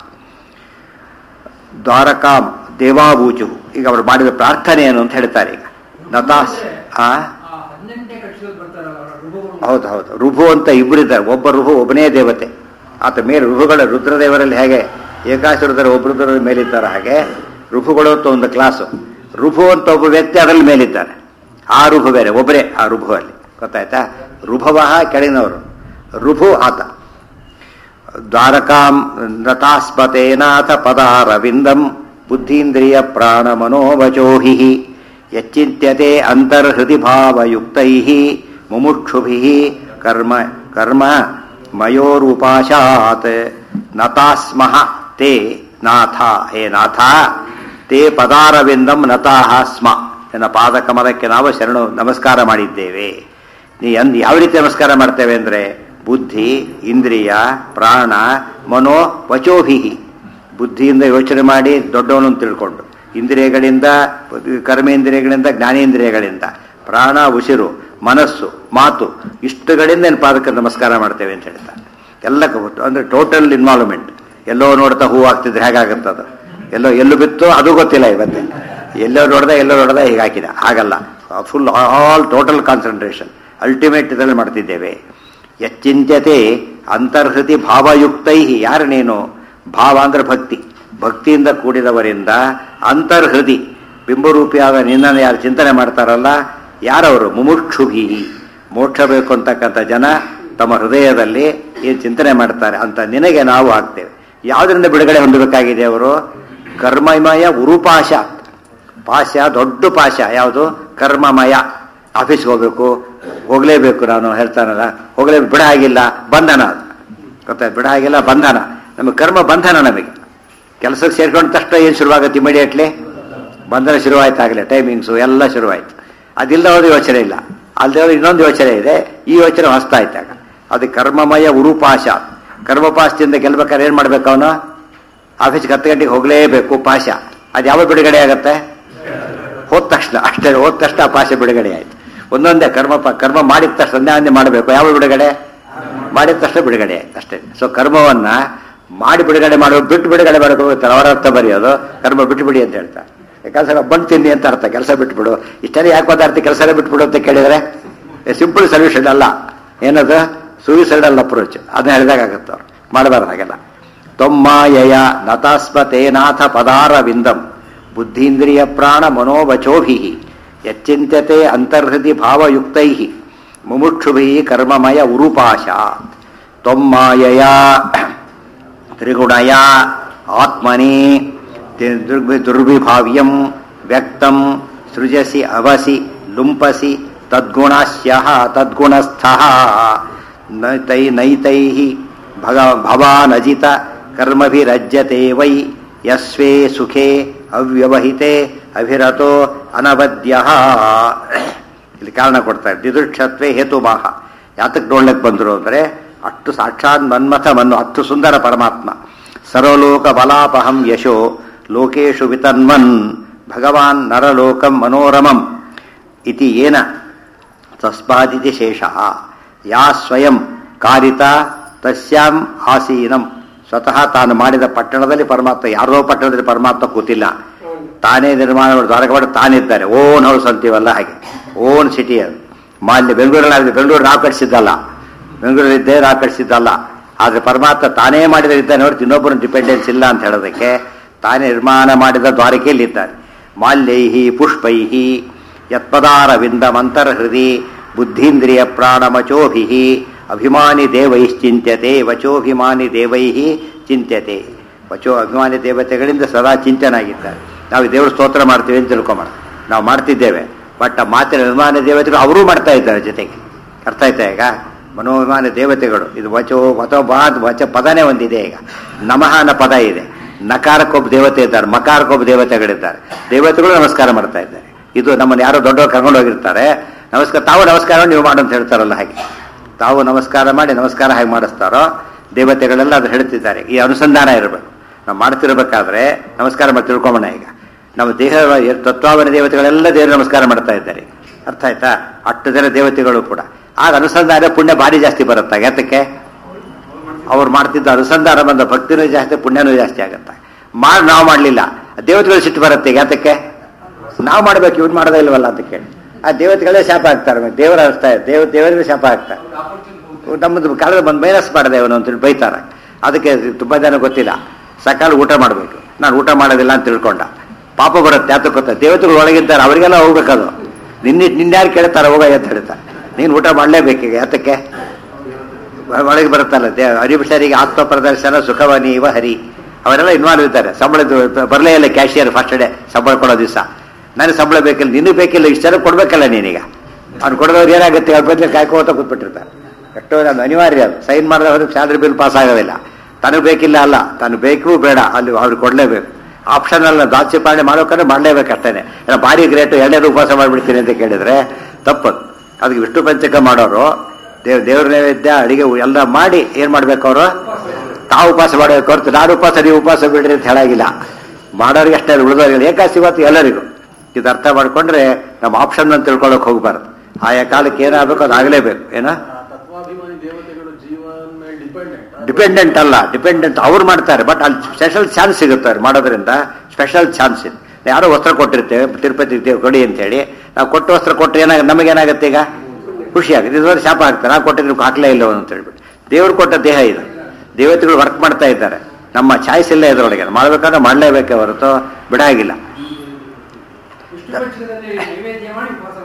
ದ್ವಾರಕಾಂ ದೇವಾಬೂಜು ಈಗ ಅವರು ಮಾಡಿದ ಪ್ರಾರ್ಥನೆ ಏನು ಅಂತ ಹೇಳ್ತಾರೆ ಈಗ ನತಾಸ್ ಆ ಆ ಹದಿನೆಂಟನೇ ಕಕ್ಷೆಯಲ್ಲಿ ಬರ್ತಾರಲ್ಲ ಅವರ ಋಭುಗಳು ಹೌದು ಹೌದು ರುಭು ಅಂತ ಇಬ್ಬರಿದ್ದಾರೆ ಒಬ್ಬ ರುಭು ಒಬ್ಬನೇ ದೇವತೆ ಆತ ಮೇಲೆ ರುಭುಗಳ ರುದ್ರದೇವರಲ್ಲಿ ಹೇಗೆ ಏಕಾಶುರದರ ಒಬ್ಬ ರುದ್ರರ ಮೇಲಿದ್ದಾರೆ ಹಾಗೆ ರುಭುಗಳು ಅಂತ ಒಂದು ಕ್ಲಾಸು ರುಭು ಅಂತ ಒಬ್ಬ ವ್ಯಕ್ತಿ ಅದರಲ್ಲಿ ಮೇಲಿದ್ದಾನೆ ಆ ರುಭು ಬೇರೆ ಒಬ್ಬರೇ ಆ ರುಭು ಅಲ್ಲಿ ಗೊತ್ತಾಯ್ತಾ ರುಭವ ಕೆಳಗಿನವರು ರುಭು ಆತ ದ್ವಾರಕಾಂ ನತಾಸ್ಪತೇನಾಥ ಪದಾರವಿಂದಂ ಬುದ್ಧೀಂದ್ರಿಯ ಪ್ರಾಣ ಮನೋವಚೋಹಿ ಯಚ್ಚಿಂತ್ಯತೆ ಅಂತರ್ಹೃದಿ ಭಾವಯುಕ್ತೈ ಮುಮುಕ್ಷುಭಿ ಕರ್ಮ ಕರ್ಮ ಮಯೋರುಪಾಶಾತ್ ನತಾಸ್ಮಃ ತೇ ನಾಥ ಹೇ ನಾಥ ತೇ ಪದಾರವಿಂದಂ ನತಾಹ ಸ್ಮ ನನ್ನ ಪಾದಕಮಲಕ್ಕೆ ನಾವು ಶರಣು ನಮಸ್ಕಾರ ಮಾಡಿದ್ದೇವೆ ನೀ ಅಂದ್ ಯಾವ ರೀತಿ ನಮಸ್ಕಾರ ಮಾಡ್ತೇವೆ ಅಂದ್ರೆ ಬುದ್ಧಿ ಇಂದ್ರಿಯ ಪ್ರಾಣ ಮನೋ ವಚೋಭಿ ಬುದ್ಧಿಯಿಂದ ಯೋಚನೆ ಮಾಡಿ ದೊಡ್ಡವನು ಅಂತ ತಿಳ್ಕೊಂಡು ಇಂದ್ರಿಯಗಳಿಂದ ಕರ್ಮೇಂದ್ರಿಯಗಳಿಂದ ಜ್ಞಾನೇಂದ್ರಿಯಗಳಿಂದ ಪ್ರಾಣ ಉಸಿರು ಮನಸ್ಸು ಮಾತು ಇಷ್ಟುಗಳಿಂದ ನಿನ್ನ ಪಾದಕ್ಕೆ ನಮಸ್ಕಾರ ಮಾಡ್ತೇವೆ ಅಂತ ಹೇಳ್ತಾರೆ ಎಲ್ಲ ಕೊಟ್ಟು ಅಂದ್ರೆ ಟೋಟಲ್ ಇನ್ವಾಲ್ವ್ಮೆಂಟ್ ಎಲ್ಲೋ ನೋಡ್ತಾ ಹೂ ಆಗ್ತಿದ್ರೆ ಹೇಗಾಗುತ್ತೆ ಅದು ಎಲ್ಲೋ ಎಲ್ಲೂ ಬಿತ್ತು ಅದು ಗೊತ್ತಿಲ್ಲ ಇವತ್ತೆ ಎಲ್ಲೋ ನೋಡ್ದ ಎಲ್ಲೋ ನೋಡ್ದ ಹೀಗೆ ಹಾಕಿದ ಹಾಗಲ್ಲ full all total concentration ultimate ಇದರಲ್ಲಿ ಮಾಡ್ತಿದ್ದೇವೆ ಎಚ್ಚಿಂತ್ಯತೆ ಅಂತರ್ಹೃತಿ ಭಾವಯುಕ್ತೈ ಯಾರು ನೀನು ಭಾವ ಅಂದ್ರೆ ಭಕ್ತಿ ಭಕ್ತಿಯಿಂದ ಕೂಡಿದವರಿಂದ ಅಂತರ್ಹೃದಿ ಬಿಂಬರೂಪಿಯಾದ ನಿನ್ನನ್ನು ಯಾರು ಚಿಂತನೆ ಮಾಡ್ತಾರಲ್ಲ ಯಾರವರು ಮುಮುಕ್ಷುಭಿ ಮೋಕ್ಷ ಬೇಕು ಅಂತಕ್ಕಂಥ ಜನ ತಮ್ಮ ಹೃದಯದಲ್ಲಿ ಏನು ಚಿಂತನೆ ಮಾಡ್ತಾರೆ ಅಂತ ನಿನಗೆ ನಾವು ಆಗ್ತೇವೆ ಯಾವುದರಿಂದ ಬಿಡುಗಡೆ ಹೊಂದಬೇಕಾಗಿದೆ ಅವರು ಕರ್ಮಮಯ ಉರುಪಾಶ ಪಾಶ ದೊಡ್ಡ ಪಾಶ ಯಾವುದು ಕರ್ಮಮಯ ಆಫೀಸ್ಗೆ ಹೋಗ್ಬೇಕು ಹೋಗಲೇಬೇಕು ನಾನು ಹೇಳ್ತಾನಲ್ಲ ಹೋಗಲೇ ಬಿಡ ಆಗಿಲ್ಲ ಬಂಧನ ಅದು ಗೊತ್ತಾಯ್ತು ಬಿಡ ಆಗಿಲ್ಲ ಬಂಧನ ನಮಗೆ ಕರ್ಮ ಬಂಧನ ನಮಗೆ ಕೆಲಸಕ್ಕೆ ಸೇರ್ಕೊಂಡ ತಕ್ಷಣ ಏನು ಶುರುವಾಗುತ್ತೆ ಇಮಿಡಿಯೇಟ್ಲಿ ಬಂಧನ ಶುರುವಾಯ್ತು ಆಗಲೇ ಟೈಮಿಂಗ್ಸು ಎಲ್ಲ ಶುರುವಾಯ್ತು ಅದಿಲ್ಲ ಹೋದ್ರೆ ಯೋಚನೆ ಇಲ್ಲ ಅಲ್ಲದೆ ಹೋದ್ರೆ ಇನ್ನೊಂದು ಯೋಚನೆ ಇದೆ ಈ ಯೋಚನೆ ಹೊಸ್ತಾಯ್ತಾಗ ಅದು ಕರ್ಮಮಯ ಉರುಪಾಶ ಕರ್ಮಪಾಶದಿಂದ ಗೆಲ್ಬೇಕಾದ್ರೆ ಏನು ಮಾಡ್ಬೇಕು ಅವನು ಆಫೀಸ್ಗೆ ಹತ್ತು ಗಂಟೆಗೆ ಹೋಗಲೇಬೇಕು ಪಾಶ ಅದು ಯಾವ ಬಿಡುಗಡೆ ಆಗತ್ತೆ ಹೋದ ತಕ್ಷಣ ಅಷ್ಟೇ ಹೋದ ತಕ್ಷಣ ಆ ಪಾಶ ಬಿಡುಗಡೆ ಆಯ್ತು ಒಂದೊಂದೇ ಕರ್ಮ ಪ- ಕರ್ಮ ಮಾಡಿದ ತಕ್ಷಣ ಸಂಧ್ಯಾವಂದನೆ ಮಾಡಬೇಕು ಯಾವ ಬಿಡುಗಡೆ ಮಾಡಿದ ತಕ್ಷಣ ಬಿಡುಗಡೆ ಆಯ್ತು ಅಷ್ಟೇ ಸೊ ಕರ್ಮವನ್ನ ಮಾಡಿ ಬಿಡುಗಡೆ ಮಾಡುವ ಬಿಟ್ಟು ಬಿಡುಗಡೆ ಮಾಡ್ಕೋತಾರೆ ಅವರ ಅರ್ಥ ಬರೆಯೋದು ಕರ್ಮ ಬಿಟ್ಟು ಬಿಡಿ ಅಂತ ಹೇಳ್ತಾರೆ ಕೆಲಸ ಬಂದು ತಿನ್ನಿ ಅಂತ ಅರ್ಥ ಕೆಲಸ ಬಿಟ್ಬಿಡು ಇಷ್ಟೆಲ್ಲ ಯಾಕೆ ಪದಾರ್ಥ ಕೆಲಸನೇ ಬಿಟ್ಬಿಡು ಅಂತ ಕೇಳಿದ್ರೆ ಸಿಂಪಲ್ ಸೊಲ್ಯೂಷನ್ ಅಲ್ಲ ಏನದು ಸೂಯಿಸೈಡಲ್ ಅಪ್ರೋಚ್ ಅದನ್ನ ಹೇಳಿದಾಗತ್ತೆ ಅವ್ರು ಮಾಡಬಾರ್ದು ಹಾಗೆಲ್ಲ ತೊಮ್ಮಾಯಯ ನತಾಸ್ಮತೇನಾಥ ಪದಾರವಿಂದಂ ಬುದ್ಧೀಂದ್ರಿಯ ಪ್ರಾಣ ಮನೋವಚೋಭಿ ಯಚ್ಚಿಂತ್ಯತೆ ಅಂತರ್ಹೃದಿ ಭಾವಯುಕ್ತೈ ಮುಮುಕ್ಷುಭಿ ಕರ್ಮಮಯ ಉರುಪಾಶ ತೊಮ್ಮಾಯಯ ತ್ರಿಗುಣಯ ಆತ್ಮನಿ ತಿ- ದುರ್ವಿ- ದುರ್ವಿಭಾವ್ಯಂ ವ್ಯಕ್ತಂ ಸೃಜಸಿ ಅವಸಿ ಲುಂಪಸಿ ತದ್ಗುಣಸ್ಯಃ ತದ್ಗುಣಸ್ಥಃ ನೈತೈ ನೈತೈ ಭಗ ಭವಾನಜಿತ ಕರ್ಮಭಿರಜ್ಯತೆ ವೈ ಯಸ್ವೇ ಸುಖೇ ಅವ್ಯವಹಿತೆ ಅಭಿರತೋ ಅನವದ್ಯ ಇಲ್ಲಿ ಕಾರಣ ಕೊಡ್ತಾರೆ ದಿದುಕ್ಷತ್ವೇ ಹೇತುಮಾಹ ಯಾತಕ್ಕೆ ನೋಡ್ಲಿಕ್ಕೆ ಬಂದರು ಅಂದರೆ ಅಷ್ಟು ಸಾಕ್ಷಾತ್ ಮನ್ಮಥ ಮನ್ನು ಅಷ್ಟು ಸುಂದರ ಪರಮಾತ್ಮ ಸರ್ವಲೋಕ ಬಲಾಪಹಂ ಯಶೋ ಲೋಕೇಶು ವಿತನ್ಮನ್ ಭಗವಾನ್ ನರಲೋಕಂ ಮನೋರಮಂ ಇತಿ ಏನ ತಸ್ಮಾದಿತಿ ಶೇಷ ಯಾ ಸ್ವಯಂ ಕಾರಿತ ತಸ್ಯಾಂ ಆಸೀನಂ ಸ್ವತಃ ತಾನು ಮಾಡಿದ ಪಟ್ಟಣದಲ್ಲಿ ಪರಮಾತ್ಮ ಯಾರೋ ಪಟ್ಟಣದಲ್ಲಿ ಪರಮಾತ್ಮ ಕೂತಿಲ್ಲ ತಾನೇ ನಿರ್ಮಾಣ ಮಾಡಿ ದ್ವಾರಕ ಮಾಡಿ ತಾನಿದ್ದಾರೆ ಓನ್ ಹೌಸ್ ಅಂತೀವಲ್ಲ ಹಾಗೆ ಓನ್ ಸಿಟಿ ಅದು ಮಾಲ್ಯ ಬೆಂಗಳೂರಲ್ಲಿ ಬೆಂಗಳೂರು ನಾವು ಕಟ್ಸಿದ್ದಲ್ಲ ಬೆಂಗಳೂರಲ್ಲಿದ್ದೇ ನಾವು ಕಟ್ಸಿದ್ದಲ್ಲ ಆದರೆ ಪರಮಾತ್ಮ ತಾನೇ ಮಾಡಿದ ಇದ್ದಾನೆ ಹೊರತು ಇನ್ನೊಬ್ಬರ ಡಿಪೆಂಡೆನ್ಸ್ ಇಲ್ಲ ಅಂತ ಹೇಳೋದಕ್ಕೆ ತಾನೇ ನಿರ್ಮಾಣ ಮಾಡಿದ ದ್ವಾರಕೆಯಲ್ಲಿ ಇದ್ದಾನೆ ಮಾಲ್ಯೈಹಿ ಪುಷ್ಪೈಹಿ ಯತ್ಪದಾರವಿಂದ ಮಂತರ್ಹೃದಿ ಬುದ್ಧೀಂದ್ರಿಯ ಪ್ರಾಣಮಚೋಭಿ ಅಭಿಮಾನಿ ದೇವೈಶ್ಚಿಂತ್ಯತೆ ವಚೋಭಿಮಾನಿ ದೇವೈ ಚಿಂತ್ಯತೆ ವಚೋ ಅಭಿಮಾನಿ ದೇವತೆಗಳಿಂದ ಸದಾ ಚಿಂತನಾಗಿದ್ದಾರೆ ನಾವು ದೇವ್ರ ಸ್ತೋತ್ರ ಮಾಡ್ತೀವಿ ಅಂತ ತಿಳ್ಕೊಂಬೋಣ ನಾವು ಮಾಡ್ತಿದ್ದೇವೆ ಬಟ್ ಆ ಮಾತಿನ ಅಭಿಮಾನಿ ದೇವತೆಗಳು ಅವರೂ ಮಾಡ್ತಾ ಇದ್ದಾರೆ ಜೊತೆಗೆ ಅರ್ಥ ಆಯ್ತಾ ಈಗ ಮನೋಭಿಮಾನಿ ದೇವತೆಗಳು ಇದು ವಚೋ ವಚೋ ಬಾದ್ ವಚ ಪದನೇ ಒಂದಿದೆ ಈಗ ನಮಃ ಅನ್ನೋ ಪದ ಇದೆ ನಕಾರಕ್ಕೊಬ್ಬ ದೇವತೆ ಇದ್ದಾರೆ ಮಕಾರಕ್ಕೊಬ್ಬ ದೇವತೆಗಳಿದ್ದಾರೆ ದೇವತೆಗಳು ನಮಸ್ಕಾರ ಮಾಡ್ತಾ ಇದ್ದಾರೆ ಇದು ನಮ್ಮನ್ನು ಯಾರೋ ದೊಡ್ಡವರು ಕರ್ಕೊಂಡು ಹೋಗಿರ್ತಾರೆ ನಮಸ್ಕಾರ ತಾವು ನಮಸ್ಕಾರ ನೀವು ಮಾಡು ಅಂತ ಹೇಳ್ತಾರಲ್ಲ ಹಾಗೆ ತಾವು ನಮಸ್ಕಾರ ಮಾಡಿ ನಮಸ್ಕಾರ ಹಾಗೆ ಮಾಡಿಸ್ತಾರೋ ದೇವತೆಗಳೆಲ್ಲ ಅದು ಹೇಳ್ತಿದ್ದಾರೆ ಈ ಅನುಸಂಧಾನ ಇರಬೇಕು ನಾವು ಮಾಡ್ತಿರ್ಬೇಕಾದ್ರೆ ನಮಸ್ಕಾರ ಮಾಡಿ ತಿಳ್ಕೊಂಬೋಣ ಈಗ ನಮ್ಮ ದೇಹ ತತ್ವಾವನ ದೇವತೆಗಳೆಲ್ಲ ದೇವರು ನಮಸ್ಕಾರ ಮಾಡ್ತಾ ಇದ್ದಾರೆ ಅರ್ಥ ಆಯ್ತಾ ಅಷ್ಟು ಜನ ದೇವತೆಗಳು ಕೂಡ ಆಗ ಅನುಸಂಧಾನ ಪುಣ್ಯ ಭಾರಿ ಜಾಸ್ತಿ ಬರುತ್ತೆ ಯಾತಕ್ಕೆ ಅವ್ರು ಮಾಡ್ತಿದ್ದ ಅನುಸಂಧಾನ ಬಂದ ಭಕ್ತಿನೂ ಜಾಸ್ತಿ ಪುಣ್ಯನೂ ಜಾಸ್ತಿ ಆಗುತ್ತೆ ಮಾಡಿ ನಾವು ಮಾಡಲಿಲ್ಲ ದೇವತೆಗಳು ಸಿಟ್ಟು ಬರುತ್ತೆ ಯಾತಕ್ಕೆ ನಾವು ಮಾಡ್ಬೇಕು ಇವ್ರು ಮಾಡೋದೇ ಇಲ್ವಲ್ಲ ಅಂತ ಕೇಳಿ ಆ ದೇವತೆಗಳೇ ಶಾಪ ಹಾಕ್ತಾರೆ ಮತ್ತೆ ದೇವರ ಅರ್ಥ ದೇವ ದೇವರಿಗೆ ಶಾಪ ಹಾಕ್ತಾರೆ ನಮ್ಮದು ಕಾಲದ ಬಂದು ಮೈನಸ್ ಮಾಡಿದೆ ಅವನು ಅಂತೇಳಿ ಬೈತಾರೆ ಅದಕ್ಕೆ ತುಂಬ ಜನ ಗೊತ್ತಿಲ್ಲ ಸಕಾಲ ಊಟ ಮಾಡಬೇಕು ನಾನು ಊಟ ಮಾಡೋದಿಲ್ಲ ಅಂತ ತಿಳ್ಕೊಂಡ ಪಾಪ ಬರುತ್ತೆ ಯಾತಕ್ಕೆ ಗೊತ್ತಾ ದೇವತೆಗಳು ಒಳಗಿದ್ದಾರೆ ಅವರಿಗೆಲ್ಲ ಹೋಗ್ಬೇಕದು ನಿನ್ನೆ ನಿನ್ಯಾರು ಕೇಳ್ತಾರೆ ಹೋಗ ಅಂತ ಹೇಳ್ತಾರೆ ನೀನು ಊಟ ಮಾಡಲೇಬೇಕೀಗ ಯಾತಕ್ಕೆ ಒಳಗೆ ಬರುತ್ತಲ್ಲ ದೇ ಹರಿಭಷರಿಗೆ ಆತ್ಮ ಪ್ರದರ್ಶನ ಸುಖವನಿ ಇವ ಹರಿ ಅವರೆಲ್ಲ ಇನ್ವಾಲ್ವ್ ಇದ್ದಾರೆ ಸಂಬಳದ ಬರಲೇ ಇಲ್ಲ ಕ್ಯಾಶಿಯರ್ ಫಸ್ಟ್ ಡೇ ಸಂಬಳ ಕೊಡೋ ದಿವಸ ನನಗೆ ಸಂಬಳ ಬೇಕಿಲ್ಲ ನಿನಗೆ ಬೇಕಿಲ್ಲ ಇಷ್ಟು ಜನ ಕೊಡ್ಬೇಕಲ್ಲ ನೀನೀಗ ಅವ್ನು ಕೊಡೋದವ್ರು ಏನಾಗುತ್ತೆ ಅವ್ರ ಬದಲು ಕಾಯ್ಕೋತ ಕೂತ್ಬಿಟ್ಟಿರ್ತಾರೆ ಎಷ್ಟೋ ಅದು ಅನಿವಾರ್ಯ ಅದು ಸೈನ್ ಮಾಡಿದ್ರೆ ಅವ್ರಿಗೆ ಸ್ಯಾಲ್ರಿ ಬಿಲ್ ಪಾಸ್ ಆಗೋದಿಲ್ಲ ತನಗೆ ಬೇಕಿಲ್ಲ ಅಲ್ಲ ತಾನು ಬೇಕು ಬೇಡ ಅಲ್ಲಿ ಅವ್ರಿಗೆ ಕೊಡಲೇಬೇಕು ಆಪ್ಷನ್ ಅಲ್ಲ ದಾಸ್ಯ ಪಾಲನೆ ಮಾಡೋಕಂದ್ರೆ ಮಾಡಲೇಬೇಕು ಅಷ್ಟೇನೆ ಏನೋ ಭಾರಿ ಗ್ರೇಟು ಎರಡನೇ ಉಪವಾಸ ಮಾಡಿಬಿಡ್ತೀನಿ ಅಂತ ಕೇಳಿದ್ರೆ ತಪ್ಪದು ಅದಕ್ಕೆ ವಿಷ್ಣು ಪಂಚಕ ಮಾಡೋರು ದೇವ್ ದೇವ್ರ ನೈವೇದ್ಯ ಅಡಿಗೆ ಎಲ್ಲ ಮಾಡಿ ಏನ್ ಮಾಡ್ಬೇಕು ಅವರು ತಾವು ಉಪವಾಸ ಮಾಡಬೇಕು ಹೊರತು ನಾನು ಉಪವಾಸ ನೀವು ಉಪವಾಸ ಬಿಡ್ರಿ ಅಂತ ಹೇಳಾಗಿಲ್ಲ ಮಾಡೋರಿಗೆ ಅಷ್ಟೇ ಉಳಿದವರಿಗೆ ಏಕಾಸಿ ಇವತ್ತು ಎಲ್ಲರಿಗೂ ಇದು ಅರ್ಥ ಮಾಡ್ಕೊಂಡ್ರೆ ನಮ್ಮ ಆಪ್ಷನ್ ಅಂತ ತಿಳ್ಕೊಳಕ್ ಹೋಗ್ಬಾರ್ದು ಆಯಾ ಕಾಲಕ್ಕೆ ಏನಾಗಬೇಕು ಅದು ಆಗಲೇಬೇಕು ಏನ ತತ್ವಾಭಿಮಾನಿ ದೇವತೆಗಳು ಜೀವನ್ ಮೇಲೆ ಡಿಪೆಂಡೆಂಟ್ ಡಿಪೆಂಡೆಂಟ್ ಅಲ್ಲ ಡಿಪೆಂಡೆಂಟ್ ಅವ್ರು ಮಾಡ್ತಾರೆ ಬಟ್ ಅಲ್ಲಿ ಸ್ಪೆಷಲ್ ಚಾನ್ಸ್ ಸಿಗುತ್ತೆ ಅವ್ರು ಮಾಡೋದ್ರಿಂದ ಸ್ಪೆಷಲ್ ಚಾನ್ಸ್ ಇದೆ ಯಾರೋ ವಸ್ತ್ರ ಕೊಟ್ಟಿರ್ತೇವೆ ತಿರುಪತಿ ದೇವ್ ಕೊಡಿ ಅಂತ ಹೇಳಿ ನಾವು ಕೊಟ್ಟು ವಸ್ತ್ರ ಕೊಟ್ಟರೆ ಏನಾಗ ನಮಗೇನಾಗುತ್ತೆ ಈಗ ಖುಷಿ ಆಗುತ್ತೆ ಇದುವರೆ ಶಾಪ ಆಗ್ತಾರೆ ನಾವು ಕೊಟ್ಟಿದ್ರೆ ಹಾಕ್ಲೇ ಇಲ್ಲ ಅಂತ ಹೇಳ್ಬಿಟ್ಟು ದೇವ್ರು ಕೊಟ್ಟ ದೇಹ ಇದು ದೇವತೆಗಳು ವರ್ಕ್ ಮಾಡ್ತಾ ಇದ್ದಾರೆ ನಮ್ಮ ಚಾಯ್ಸ್ ಇಲ್ಲ ಇದರೊಳಗೆ ಮಾಡ್ಬೇಕಾದ್ರೆ ಮಾಡಲೇಬೇಕೆ ಹೊರತು ಬಿಡಾಗಿಲ್ಲ ವಿಷ್ಣು ಪಕ್ಷದಲ್ಲಿ ನೈವೇದ್ಯ ಮಾಡಿ ಉಪವಾಸ ಮಾಡಬೇಕು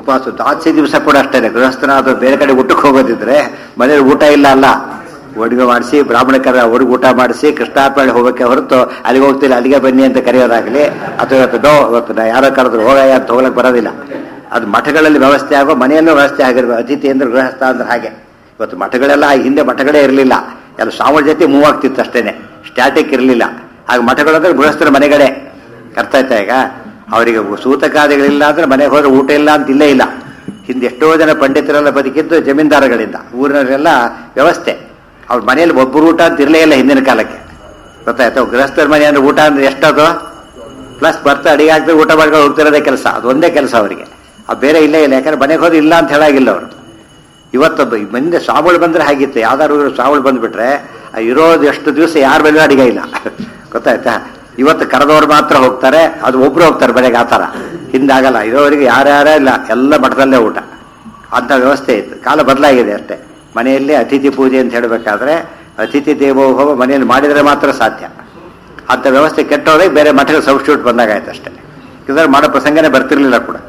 ಉಪವಾಸ ದ್ವಾದಶಿ ದಿವಸ ಕೂಡ ಅಷ್ಟೇ ಗೃಹಸ್ಥನಾದ ಬೇರೆ ಕಡೆ ಊಟಕ್ಕೆ ಹೋಗೋದಿದ್ರೆ ಮನೇಲಿ ಊಟ ಇಲ್ಲ ಅಲ್ಲ ಅಡುಗೆ ಮಾಡಿಸಿ ಬ್ರಾಹ್ಮಣ ಕರ ಅವ್ರಿಗೆ ಊಟ ಮಾಡಿಸಿ ಕೃಷ್ಣಾರ್ಪಣೆ ಹೋಗಕ್ಕೆ ಹೊರತು ಅಲ್ಲಿಗೆ ಹೋಗ್ತಿಲ್ಲ ಅಲ್ಲಿಗೆ ಬನ್ನಿ ಅಂತ ಕರೆಯೋದಾಗಲಿ ಅಥವಾ ಇವತ್ತು ನೋ ಇವತ್ತು ನಾ ಯಾರೋ ಕರೆದ್ರು ಹೋಗಯ್ಯ ಅಂತ ಹೋಗ್ಲಕ್ಕೆ ಬರೋದಿಲ್ಲ ಅದು ಮಠಗಳಲ್ಲಿ ವ್ಯವಸ್ಥೆ ಆಗೋ ಮನೆಯಲ್ಲೂ ವ್ಯವಸ್ಥೆ ಆಗಿರ್ಬೇಕು ಅತಿಥಿ ಅಂದ್ರೆ ಗೃಹಸ್ಥ ಅಂದ್ರೆ ಹಾಗೆ ಇವತ್ತು ಮಠಗಳೆಲ್ಲ ಹಿಂದೆ ಮಠಗಳೇ ಇರಲಿಲ್ಲ ಎಲ್ಲ ಶ್ರಾವಣ ಜೊತೆ ಮೂವ್ ಆಗ್ತಿತ್ತು ಅಷ್ಟೇನೆ ಸ್ಟ್ಯಾಟಿಕ್ ಇರಲಿಲ್ಲ ಆಗ ಮಠಗಳಂದ್ರೆ ಗೃಹಸ್ಥರ ಮನೆಗಳೇ ಅರ್ಥ ಆಯ್ತಾ ಈಗ ಅವರಿಗೆ ಸೂತಕಾದಿಗಳಿಲ್ಲ ಅಂದ್ರೆ ಮನೆಗೆ ಹೋದ್ರೆ ಊಟ ಇಲ್ಲ ಅಂತ ಇಲ್ಲೇ ಇಲ್ಲ ಹಿಂದೆ ಎಷ್ಟೋ ಜನ ಪಂಡಿತರೆಲ್ಲ ಬದುಕಿದ್ದು ಜಮೀನ್ದಾರಗಳಿಂದ ಊರಿನವರೆಲ್ಲ ವ್ಯವಸ್ಥೆ ಅವ್ರ ಮನೆಯಲ್ಲಿ ಒಬ್ಬರು ಊಟ ಅಂತ ಇರಲೇ ಇಲ್ಲ ಹಿಂದಿನ ಕಾಲಕ್ಕೆ ಗೊತ್ತಾಯ್ತು ಗೃಹಸ್ಥರ ಮನೆ ಅಂದ್ರೆ ಊಟ ಅಂದ್ರೆ ಎಷ್ಟದು ಪ್ಲಸ್ ಬರ್ತಾ ಅಡಿಗೆ ಹಾಕ್ತಾರೆ ಊಟ ಮಾಡ್ಕೊಂಡು ಹೋಗ್ತಿರೋದೇ ಕೆಲಸ ಅದು ಒಂದೇ ಕೆಲಸ ಅವರಿಗೆ ಆ ಬೇರೆ ಇಲ್ಲೇ ಇಲ್ಲ ಯಾಕಂದ್ರೆ ಮನೆಗೆ ಹೋದ್ರೆ ಇಲ್ಲ ಅಂತ ಹೇಳಾಗಿಲ್ಲ ಅವರು ಇವತ್ತೊಬ್ಬ ಮುಂದೆ ಸ್ವಾಮಿಗಳು ಬಂದ್ರೆ ಹಾಗಿತ್ತು ಯಾವ್ದಾದ್ರು ಸ್ವಾಮಿಗಳು ಬಂದ್ಬಿಟ್ರೆ ಆ ಇರೋದು ಎಷ್ಟು ದಿವಸ ಯಾರ ಮೇಲೆ ಅಡಿಗೆ ಇಲ್ಲ ಗೊತ್ತಾಯ್ತಾ ಇವತ್ತು ಕರೆದವ್ರು ಮಾತ್ರ ಹೋಗ್ತಾರೆ ಅದು ಒಬ್ರು ಹೋಗ್ತಾರೆ ಮನೆಗೆ ಆ ಥರ ಹಿಂದಾಗಲ್ಲ ಇರೋವರಿಗೆ ಯಾರ್ಯಾರೇ ಇಲ್ಲ ಎಲ್ಲ ಮಠದಲ್ಲೇ ಊಟ ಅಂತ ವ್ಯವಸ್ಥೆ ಇತ್ತು ಕಾಲ ಬದಲಾಗಿದೆ ಅಷ್ಟೇ ಮನೆಯಲ್ಲಿ ಅತಿಥಿ ಪೂಜೆ ಅಂತ ಹೇಳಬೇಕಾದ್ರೆ ಅತಿಥಿ ದೇವೋಭವ ಮನೆಯಲ್ಲಿ ಮಾಡಿದರೆ ಮಾತ್ರ ಸಾಧ್ಯ ಅಂಥ ವ್ಯವಸ್ಥೆ ಕೆಟ್ಟೋದ್ರೆ ಬೇರೆ ಮಠಕ್ಕೆ ಸಬ್ಸ್ಟಿಟ್ಯೂಟ್ ಬಂದಾಗಾಯ್ತು ಅಷ್ಟೇ ಇದ್ರೆ ಮಾಡೋ ಪ್ರಸಂಗನೇ ಬರ್ತಿರ್ಲಿಲ್ಲ ಕೂಡ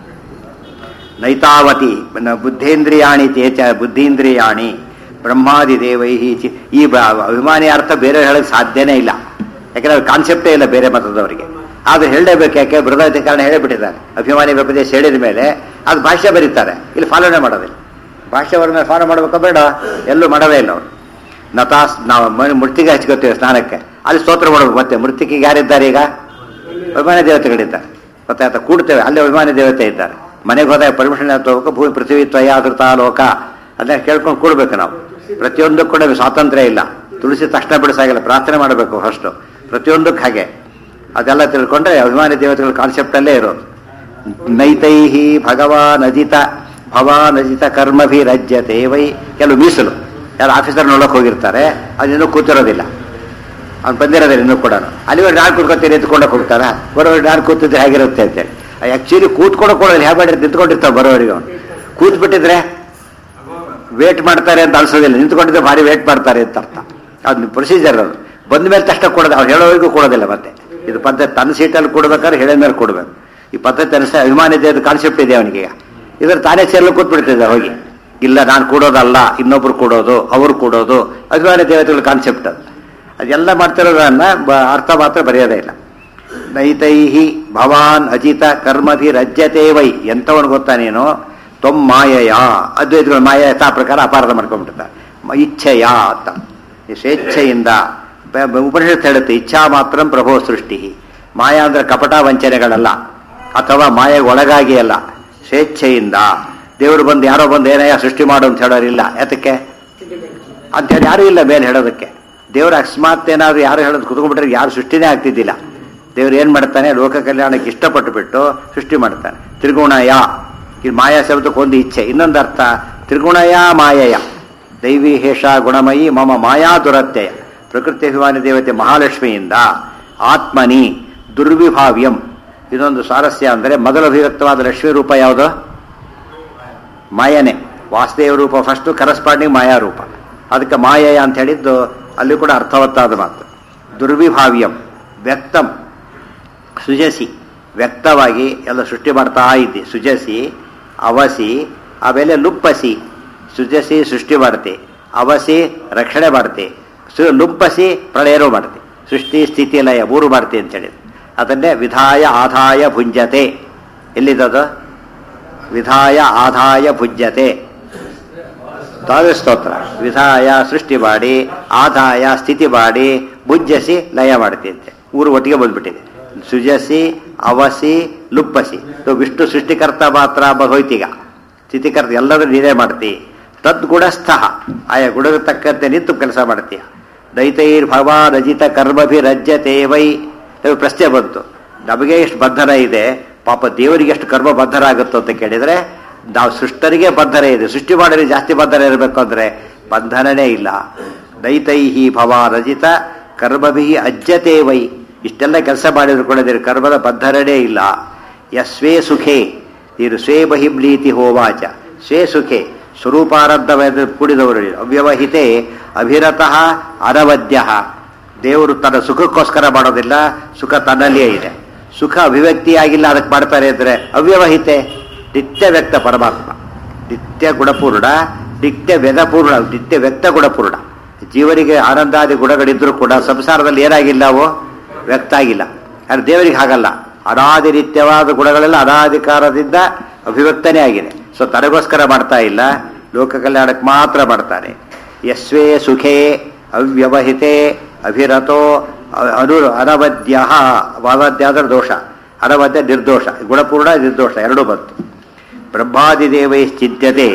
ನೈತಾವತಿ ನ- ಬುದ್ಧೇಂದ್ರಿಯಾಣಿ ತೇಚ ಬುದ್ಧೀಂದ್ರಿಯಾಣಿ ಬ್ರಹ್ಮಾದಿ ದೇವೈ ಚಿ- ಈ ಬ- ಅಭಿಮಾನಿ ಅರ್ಥ ಬೇರೆ ಹೇಳಕ್ ಸಾಧ್ಯನೇ ಇಲ್ಲ ಯಾಕಂದ್ರೆ ಅವ್ರ ಕಾನ್ಸೆಪ್ಟೇ ಇಲ್ಲ ಬೇರೆ ಮತದವರಿಗೆ ಆದ್ರೆ ಹೇಳಲೇಬೇಕು ಯಾಕೆ ಬೃಹದಾತಿ ಕಾರಣ ಹೇಳಿಬಿಟ್ಟಿದ್ದಾರೆ ಅಭಿಮಾನಿ ವ್ಯಪದೇಶ ಹೇಳಿದ ಮೇಲೆ ಅದು ಭಾಷೆ ಬರೀತಾರೆ ಇಲ್ಲಿ ಫಾಲೋನೆ ಮಾಡೋದಿಲ್ಲ ಭಾಷೆ ಅವ್ರ ಮೇಲೆ ಫಾಲೋ ಮಾಡ್ಬೇಕು ಬೇಡ ಎಲ್ಲೂ ಮಾಡೋದೇ ಇಲ್ಲ ಅವರು ನತಾಸ್ ನಾವು ಮ- ಮೃತ್ತಿಗೆ ಹಚ್ಕೋತೀವಿ ಸ್ನಾನಕ್ಕೆ ಅಲ್ಲಿ ಸ್ತೋತ್ರ ಮಾಡ್ಬೇಕು ಮತ್ತೆ ಮೃತ್ತಿಗೆ ಯಾರಿದ್ದಾರೆ ಈಗ ಅಭಿಮಾನಿ ದೇವತೆಗಳಿದ್ದಾರೆ ಗೊತ್ತಾಯ್ತಾ ಕೂಡ್ತೇವೆ ಅಲ್ಲಿ ಅಭಿಮಾನಿ ದೇವತೆ ಇದ್ದಾರೆ ಮನೆಗೆ ಹೋದಾಗ ಪರ್ಮಿಷನ್ ತಗೋಬೇಕು ಭೂಮಿ ಪೃಥ್ವಿ ತ್ವಯಾದೃತ ಲೋಕ ಅದನ್ನ ಕೇಳ್ಕೊಂಡು ಕೂಡ್ಬೇಕು ನಾವು ಪ್ರತಿಯೊಂದಕ್ಕೂ ಕೂಡ ಸ್ವಾತಂತ್ರ್ಯ ಇಲ್ಲ ತುಳಸಿ ತಕ್ಷಣ ಬಿಡಿಸಾಗಿಲ್ಲ ಪ್ರಾರ್ಥನೆ ಮಾಡಬೇಕು ಫಸ್ಟು ಪ್ರತಿಯೊಂದಕ್ಕೆ ಹಾಗೆ ಅದೆಲ್ಲ ತಿಳ್ಕೊಂಡ್ರೆ ಅಭಿಮಾನಿ ದೇವತೆಗಳ ಕಾನ್ಸೆಪ್ಟಲ್ಲೇ ಇರೋದು ನೈತೈಹಿ ಭಗವಾನ್ ಅಜಿತ ಭವಾನ್ ಅಜಿತ ಕರ್ಮಭಿರಜ್ಯತೆ ವೈ ಕೆಲವು ಮೀಸಲು ಯಾರು ಆಫೀಸರ್ ನೋಡಕ್ ಹೋಗಿರ್ತಾರೆ ಅದಿನ್ನೂ ಕೂತಿರೋದಿಲ್ಲ ಅವ್ನು ಬಂದಿರೋದಿಲ್ಲ ಇನ್ನೂ ಕೂಡ ಅಲ್ಲಿವರೆಗೆ ನಾನು ಕೂತ್ಕೊತೀನಿ ಎತ್ಕೊಂಡೋಗಿ ಹೋಗ್ತಾರ ಬರೋರಿಗೆ ನಾನು ಕೂತಿದ್ರೆ ಹೇಗಿರುತ್ತೆ ಅಂತೇಳಿ ಆ್ಯಕ್ಚುಲಿ ಕೂತ್ಕೊಂಡು ಕೊಡೋದು ಹೇಗೆ ಮಾಡಿ ನಿಂತ್ಕೊಂಡಿರ್ತಾವೆ ಬರೋರಿಗೆ ಅವ್ನು ಕೂತ್ ಬಿಟ್ಟಿದ್ರೆ ವೇಟ್ ಮಾಡ್ತಾರೆ ಅಂತ ಅನ್ಸೋದಿಲ್ಲ ನಿಂತ್ಕೊಂಡಿದ್ರೆ ಭಾರಿ ವೇಟ್ ಮಾಡ್ತಾರೆ ಅಂತ ಅರ್ಥ ಅದು ಪ್ರೊಸೀಜರ್ ಅದು ಬಂದ ಮೇಲೆ ತಕ್ಷಣ ಕೊಡೋದು ಅವ್ರು ಹೇಳೋವರೆಗೂ ಕೊಡೋದಿಲ್ಲ ಮತ್ತೆ ಇದು ಪದ್ಧತಿ ತನ್ನ ಸೀಟಲ್ಲಿ ಕೊಡ್ಬೇಕಾದ್ರೆ ಹೇಳಿದ ಮೇಲೆ ಕೊಡ್ಬೇಕು ಈ ಪದ್ಧತಿ ಅನಿಸ ಅಭಿಮಾನ ಇದೆ ಅದು ಕಾನ್ಸೆಪ್ಟ್ ಇದೆ ಅವನಿಗೆ ಈಗ ಇದ್ರ ತಾನೇ ಸೇರ್ಲು ಕೂತ್ಬಿಡ್ತಿದ್ದ ಹೋಗಿ ಇಲ್ಲ ನಾನು ಕೊಡೋದಲ್ಲ ಇನ್ನೊಬ್ರು ಕೊಡೋದು ಅವ್ರು ಕೊಡೋದು ಅಭಿಮಾನ ದೇವತೆಗಳ ಕಾನ್ಸೆಪ್ಟ್ ಅದು ಅದೆಲ್ಲ ಮಾಡ್ತಿರೋದನ್ನ ಬ- ಅರ್ಥ ಮಾತ್ರ ಬರೆಯೋದೇ ಇಲ್ಲ ನೈತೈಹಿ ಭವಾನ್ ಅಜಿತ ಕರ್ಮಧಿ ರಜ್ಯತೆ ವೈ ಎಂಥವನು ಗೊತ್ತಾ ನೀನು ತ್ವಂ ಮಾಯಯ ಅದ್ವೈತಗಳು ಮಾಯ ಯಥಾ ಪ್ರಕಾರ ಅಪಾರ್ಥ ಮಾಡ್ಕೊಂಡ್ಬಿಡ್ತಾರೆ ಮ- ಇಚ್ಛೆಯ ಅಂತ ಈ ಸ್ವೇಚ್ಛೆಯಿಂದ ಬ- ಬ- ಉಪನಿಷತ್ ಹೇಳುತ್ತೆ ಇಚ್ಛಾ ಮಾತ್ರ ಪ್ರಭೋ ಸೃಷ್ಟಿ ಮಾಯ ಅಂದ್ರೆ ಕಪಟ ವಂಚನೆಗಳಲ್ಲ ಅಥವಾ ಮಾಯೆಗೆ ಒಳಗಾಗಿ ಅಲ್ಲ ಸ್ವೇಚ್ಛೆಯಿಂದ ದೇವರು ಬಂದು ಯಾರೋ ಬಂದು ಏನಯ್ಯ ಸೃಷ್ಟಿ ಮಾಡು ಅಂತ ಹೇಳೋರಿಲ್ಲ ಯಾತಕ್ಕೆ ಅಂತೇಳಿ ಯಾರೂ ಇಲ್ಲ ಮೇಲೆ ಹೇಳೋದಕ್ಕೆ ದೇವರು ಅಕಸ್ಮಾತ್ ಏನಾದ್ರು ಯಾರು ಹೇಳೋದು ಕುತ್ಕೊಂಡ್ಬಿಟ್ರೆ ಯಾರು ಸೃಷ್ಟಿನೇ ಆಗ್ತಿದ್ದಿಲ್ಲ ದೇವ್ರು ಏನ್ ಮಾಡ್ತಾನೆ ಲೋಕ ಕಲ್ಯಾಣಕ್ಕೆ ಇಷ್ಟಪಟ್ಟು ಬಿಟ್ಟು ಸೃಷ್ಟಿ ಮಾಡ್ತಾನೆ ತ್ರಿಗುಣಯ ಈ ಮಾಯಾ ಶಬ್ದಕ್ಕೆ ಒಂದು ಇಚ್ಛೆ ಇನ್ನೊಂದು ಅರ್ಥ ತ್ರಿಗುಣಯ ಮಾಯಯ ದೈವಿ ಹೇಷ ಗುಣಮಯಿ ಮಮ ಮಾಯಾ ದುರತ್ಯಯ ಪ್ರಕೃತಿ ಅಭಿಮಾನಿ ದೇವತೆ ಮಹಾಲಕ್ಷ್ಮಿಯಿಂದ ಆತ್ಮನಿ ದುರ್ವಿಭಾವ್ಯಂ ಇದೊಂದು ಸ್ವಾರಸ್ಯ ಅಂದರೆ ಮೊದಲು ಅಭಿವ್ಯಕ್ತವಾದ ಲಕ್ಷ್ಮೀ ರೂಪ ಯಾವುದು ಮಾಯನೆ ವಾಸುದೇವ ರೂಪ ಫಸ್ಟು ಕರಸ್ಪಾಂಡಿಂಗ್ ಮಾಯಾ ರೂಪ ಅದಕ್ಕೆ ಮಾಯಯ ಅಂತ ಹೇಳಿದ್ದು ಅಲ್ಲಿ ಕೂಡ ಅರ್ಥವತ್ತಾದ ಮಾತು ದುರ್ವಿಭಾವ್ಯಂ ವ್ಯಕ್ತಂ ಸುಜಸಿ ವ್ಯಕ್ತವಾಗಿ ಎಲ್ಲ ಸೃಷ್ಟಿ ಮಾಡ್ತಾ ಇದ್ದೆ ಸುಜಸಿ ಅವಸಿ ಆಮೇಲೆ ಲುಪ್ಪಸಿ ಸುಜಸಿ ಸೃಷ್ಟಿ ಮಾಡ್ತೆ ಅವಸಿ ರಕ್ಷಣೆ ಮಾಡ್ತೆ ಸು ಲುಂಪಸಿ ಪ್ರಳಯನೂ ಮಾಡ್ತೆ ಸೃಷ್ಟಿ ಸ್ಥಿತಿ ಲಯ ಮೂರು ಮಾಡ್ತೆ ಅಂತ ಹೇಳಿದ್ರು ಅದನ್ನೇ ವಿಧಾಯ ಆದಾಯ ಭುಂಜತೆ ಎಲ್ಲಿದ್ದದು ವಿಧಾಯ ಆದಾಯ ಭುಜ್ಯತೆ ತಾವೇ ಸ್ತೋತ್ರ ವಿಧಾಯ ಸೃಷ್ಟಿ ಮಾಡಿ ಆದಾಯ ಸ್ಥಿತಿ ಮಾಡಿ ಭುಜ್ಯಸಿ ಲಯ ಮಾಡ್ತಿದ್ದೆ ಊರು ಒಟ್ಟಿಗೆ ಬಂದ್ಬಿಟ್ಟಿದೆ ಸುಜಸಿ ಅವಸಿ ಲುಪ್ಪಸಿ ಇದು ವಿಷ್ಣು ಸೃಷ್ಟಿಕರ್ತ ಮಾತ್ರ ಎಂಬ ಹೋಯ್ತೀಗ ಸ್ಥಿತಿಕರ್ತ ಎಲ್ಲದೂ ನೀನೇ ಮಾಡ್ತಿ ತದ್ಗುಣಸ್ಥ ಆಯಾ ಗುಣದ ತಕ್ಕಂತೆ ನಿಂತು ಕೆಲಸ ಮಾಡ್ತೀಯ ದೈತೈರ್ ಭವ ರಜಿತ ಕರ್ಮಭಿರಜ್ಯತೆ ವೈ ಇದು ಪ್ರಶ್ನೆ ಬಂತು ನಮಗೆ ಎಷ್ಟು ಬಂಧನ ಇದೆ ಪಾಪ ದೇವರಿಗೆ ಎಷ್ಟು ಕರ್ಮ ಬಂಧನ ಆಗುತ್ತೋ ಅಂತ ಕೇಳಿದ್ರೆ ನಾವು ಸೃಷ್ಟರಿಗೆ ಬಂಧನ ಇದೆ ಸೃಷ್ಟಿ ಮಾಡೋರಿಗೆ ಜಾಸ್ತಿ ಬಂಧನ ಇರಬೇಕು ಅಂದ್ರೆ ಬಂಧನನೇ ಇಲ್ಲ ದೈತೈಹಿ ಭವ ರಜಿತ ಕರ್ಮಭಿ ಅಜ್ಜತೆ ವೈ ಇಷ್ಟೆಲ್ಲ ಕೆಲಸ ಮಾಡಿದ್ರು ಕೂಡ ಇದರ ಕರ್ಮದ ಬಂಧನನೇ ಇಲ್ಲ ಯಸ್ವೇ ಸುಖೇ ನೀರು ಸ್ವೇ ಬಹಿಬ್ಲೀತಿ ಹೋವಾಚ ಸ್ವೇ ಸುಖೇ ಸ್ವರೂಪಾರಬ್ಧವಾದ ಕೂಡಿದವರು ಅವ್ಯವಹಿತೆ ಅಭಿರತಃ ಅನವದ್ಯ ದೇವರು ತನ್ನ ಸುಖಕ್ಕೋಸ್ಕರ ಮಾಡೋದಿಲ್ಲ ಸುಖ ತನ್ನಲ್ಲಿಯೇ ಇದೆ ಸುಖ ಅಭಿವ್ಯಕ್ತಿಯಾಗಿಲ್ಲ ಅದಕ್ಕೆ ಮಾಡ್ತಾರೆ ಅಂದ್ರೆ ಅವ್ಯವಹಿತೆ ನಿತ್ಯ ವ್ಯಕ್ತ ಪರಮಾತ್ಮ ನಿತ್ಯ ಗುಣಪೂರ್ಣ ನಿತ್ಯ ವ್ಯದಪೂರ್ಣ ನಿತ್ಯ ವ್ಯಕ್ತ ಗುಣಪೂರ್ಣ ಜೀವನಿಗೆ ಆನಂದಾದಿ ಗುಣಗಳಿದ್ರೂ ಕೂಡ ಸಂಸಾರದಲ್ಲಿ ಏನಾಗಿಲ್ಲ ಅವು ವ್ಯಕ್ತ ಆಗಿಲ್ಲ ಯಾರು ದೇವರಿಗೆ ಹಾಗಲ್ಲ ಅನಾದಿ ನಿತ್ಯವಾದ ಗುಣಗಳೆಲ್ಲ ಅನಾಧಿಕಾರದಿಂದ ಅಭಿವ್ಯಕ್ತನೇ ಆಗಿದೆ ಸೊ ತನಗೋಸ್ಕರ ಮಾಡ್ತಾ ಇಲ್ಲ ಲೋಕ ಕಲ್ಯಾಣಕ್ಕೆ ಮಾತ್ರ ಮಾಡ್ತಾನೆ ಯಸ್ವೇ ಸುಖೇ ಅವ್ಯವಹಿತೆ ಅಭಿರತೋ ಅ- ಅನು ಅನವದ್ಯ ವಾವದ್ಯ ಅಂದ್ರೆ ದೋಷ ಅನವದ್ಯ ನಿರ್ದೋಷ ಗುಣಪೂರ್ಣ ನಿರ್ದೋಷ ಎರಡೂ ಬಂತು ಬ್ರಹ್ಮಾದಿದೇವೈಶ್ಚಿತ್ಯತೆ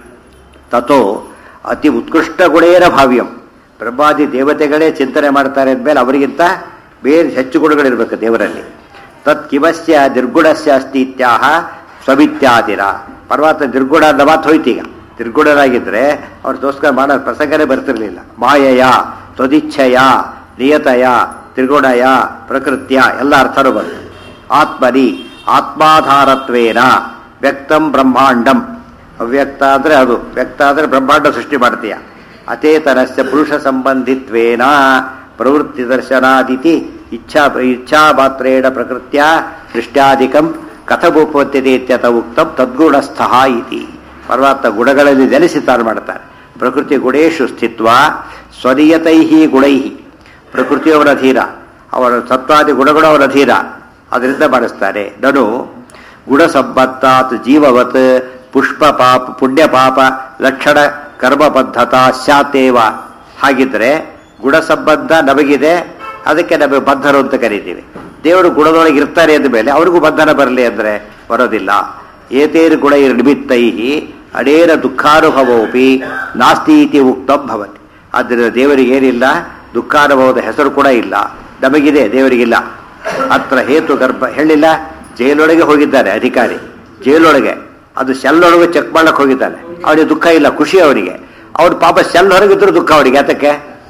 ತಥೋ ಅತಿ ಉತ್ಕೃಷ್ಟ ಗುಣೇನ ಭಾವ್ಯಂ ಬ್ರಹ್ಮಾದಿ ದೇವತೆಗಳೇ ಚಿಂತನೆ ಮಾಡ್ತಾರೆ ಅಂದಮೇಲೆ ಅವರಿಗಿಂತ ಬೇರೆ ಹೆಚ್ಚು ಗುಣಗಳಿರ್ಬೇಕು ದೇವರಲ್ಲಿ ತತ್ ಕಿವಸ್ಯ ನಿರ್ಗುಣಸ್ಯ ಅಸ್ತಿ ಇತ್ಯಾಹ ಸ್ವಮಿತ್ಯಾದಿರ ಪರ್ವತ ನಿರ್ಗುಣ ಅಂದ ಮಾತು ಹೋಯ್ತೀಗ ನಿರ್ಗುಣರಾಗಿದ್ರೆ ಅವ್ರ ದೋಸ್ಕರ ಮಾಡೋ ಪ್ರಸಂಗನೇ ಬರ್ತಿರ್ಲಿಲ್ಲ ಮಾಯಯ ತ್ವದಿಚ್ಛಯ ನಿಯತಯ ತ್ರಿಗುಣಯ ಪ್ರಕೃತ್ಯ ಎಲ್ಲ ಅರ್ಥನೂ ಬಂತು ಆತ್ಮನಿ ಆತ್ಮಾಧಾರತ್ವೇನ ವ್ಯಕ್ತಂ ಬ್ರಹ್ಮಾಂಡಂ ಅವ್ಯಕ್ತ ಅಂದ್ರೆ ಅದು ವ್ಯಕ್ತ ಅಂದ್ರೆ ಬ್ರಹ್ಮಾಂಡ ಸೃಷ್ಟಿ ಮಾಡ್ತೀಯ ಅಚೇತನಸ್ಯ ಪುರುಷ ಸಂಬಂಧಿತ್ವೇನ ಪ್ರವೃತ್ತಿ ದರ್ಶನಾದಿತಿ ಇಚ್ಛಾ ಇಚ್ಛಾ ಮಾತ್ರೇಣ ಪ್ರಕೃತ್ಯ ದೃಷ್ಟ್ಯಾಧಿಕಂ ಕಥಭೂಪತ್ಯತೆ ಇತ್ಯತ ಉಕ್ತಂ ತದ್ಗುಣಸ್ಥ ಇತಿ ಪರ್ವತ ಗುಣಗಳಲ್ಲಿ ಜನಿಸಿ ತಾನು ಮಾಡ್ತಾರೆ ಪ್ರಕೃತಿ ಗುಣೇಶು ಸ್ಥಿತ್ವ ಸ್ವದೀಯತೈ ಗುಣೈ ಪ್ರಕೃತಿಯವರ ಅಧೀನ ಅವರ ಸತ್ವಾದಿ ಗುಣಗಳು ಅವರ ಅಧೀನ ಅದರಿಂದ ಮಾಡಿಸ್ತಾರೆ ನನು ಗುಣ ಸಂಬತ್ತಾತ್ ಜೀವವತ್ ಪುಷ್ಪ ಪಾಪ ಪುಣ್ಯ ಪಾಪ ಲಕ್ಷಣ ಕರ್ಮಬದ್ಧತಾ ಸ್ಯಾತೇವ ಹಾಗಿದ್ರೆ ಗುಣ ಸಂಬಂಧ ನಮಗಿದೆ ಅದಕ್ಕೆ ನಮಗೆ ಬದ್ಧರು ಅಂತ ಕರಿತೀವಿ ದೇವರು ಗುಣದೊಳಗೆ ಇರ್ತಾರೆ ಅಂದ ಮೇಲೆ ಅವ್ರಿಗೂ ಬಂಧನ ಬರಲಿ ಅಂದ್ರೆ ಬರೋದಿಲ್ಲ ಏತೇರು ಗುಣ ನಿರ್ಮಿತ್ತೈ ಅಡೇರ ದುಃಖಾನುಭವೋಪಿ ನಾಸ್ತಿ ಇತಿ ಉಕ್ತಂ ಭವತಿ ಆದ್ದರಿಂದ ದೇವರಿಗೆ ಏನಿಲ್ಲ ದುಃಖಾನುಭವದ ಹೆಸರು ಕೂಡ ಇಲ್ಲ ನಮಗಿದೆ ದೇವರಿಗಿಲ್ಲ ಹತ್ರ ಹೇತು ಗರ್ಭ ಹೇಳಿಲ್ಲ ಜೈಲೊಳಗೆ ಹೋಗಿದ್ದಾರೆ ಅಧಿಕಾರಿ ಜೈಲೊಳಗೆ ಅದು ಸೆಲ್ಲೊಳಗೆ ಚೆಕ್ ಮಾಡಕ್ ಹೋಗಿದ್ದಾನೆ ಅವನಿಗೆ ದುಃಖ ಇಲ್ಲ ಖುಷಿ ಅವನಿಗೆ ಅವ್ರು ಪಾಪ ಸೆಲ್ ಹೊರಗಿದ್ರು ದುಃಖ ಅವನಿಗೆ ಯಾತಕ್ಕೆ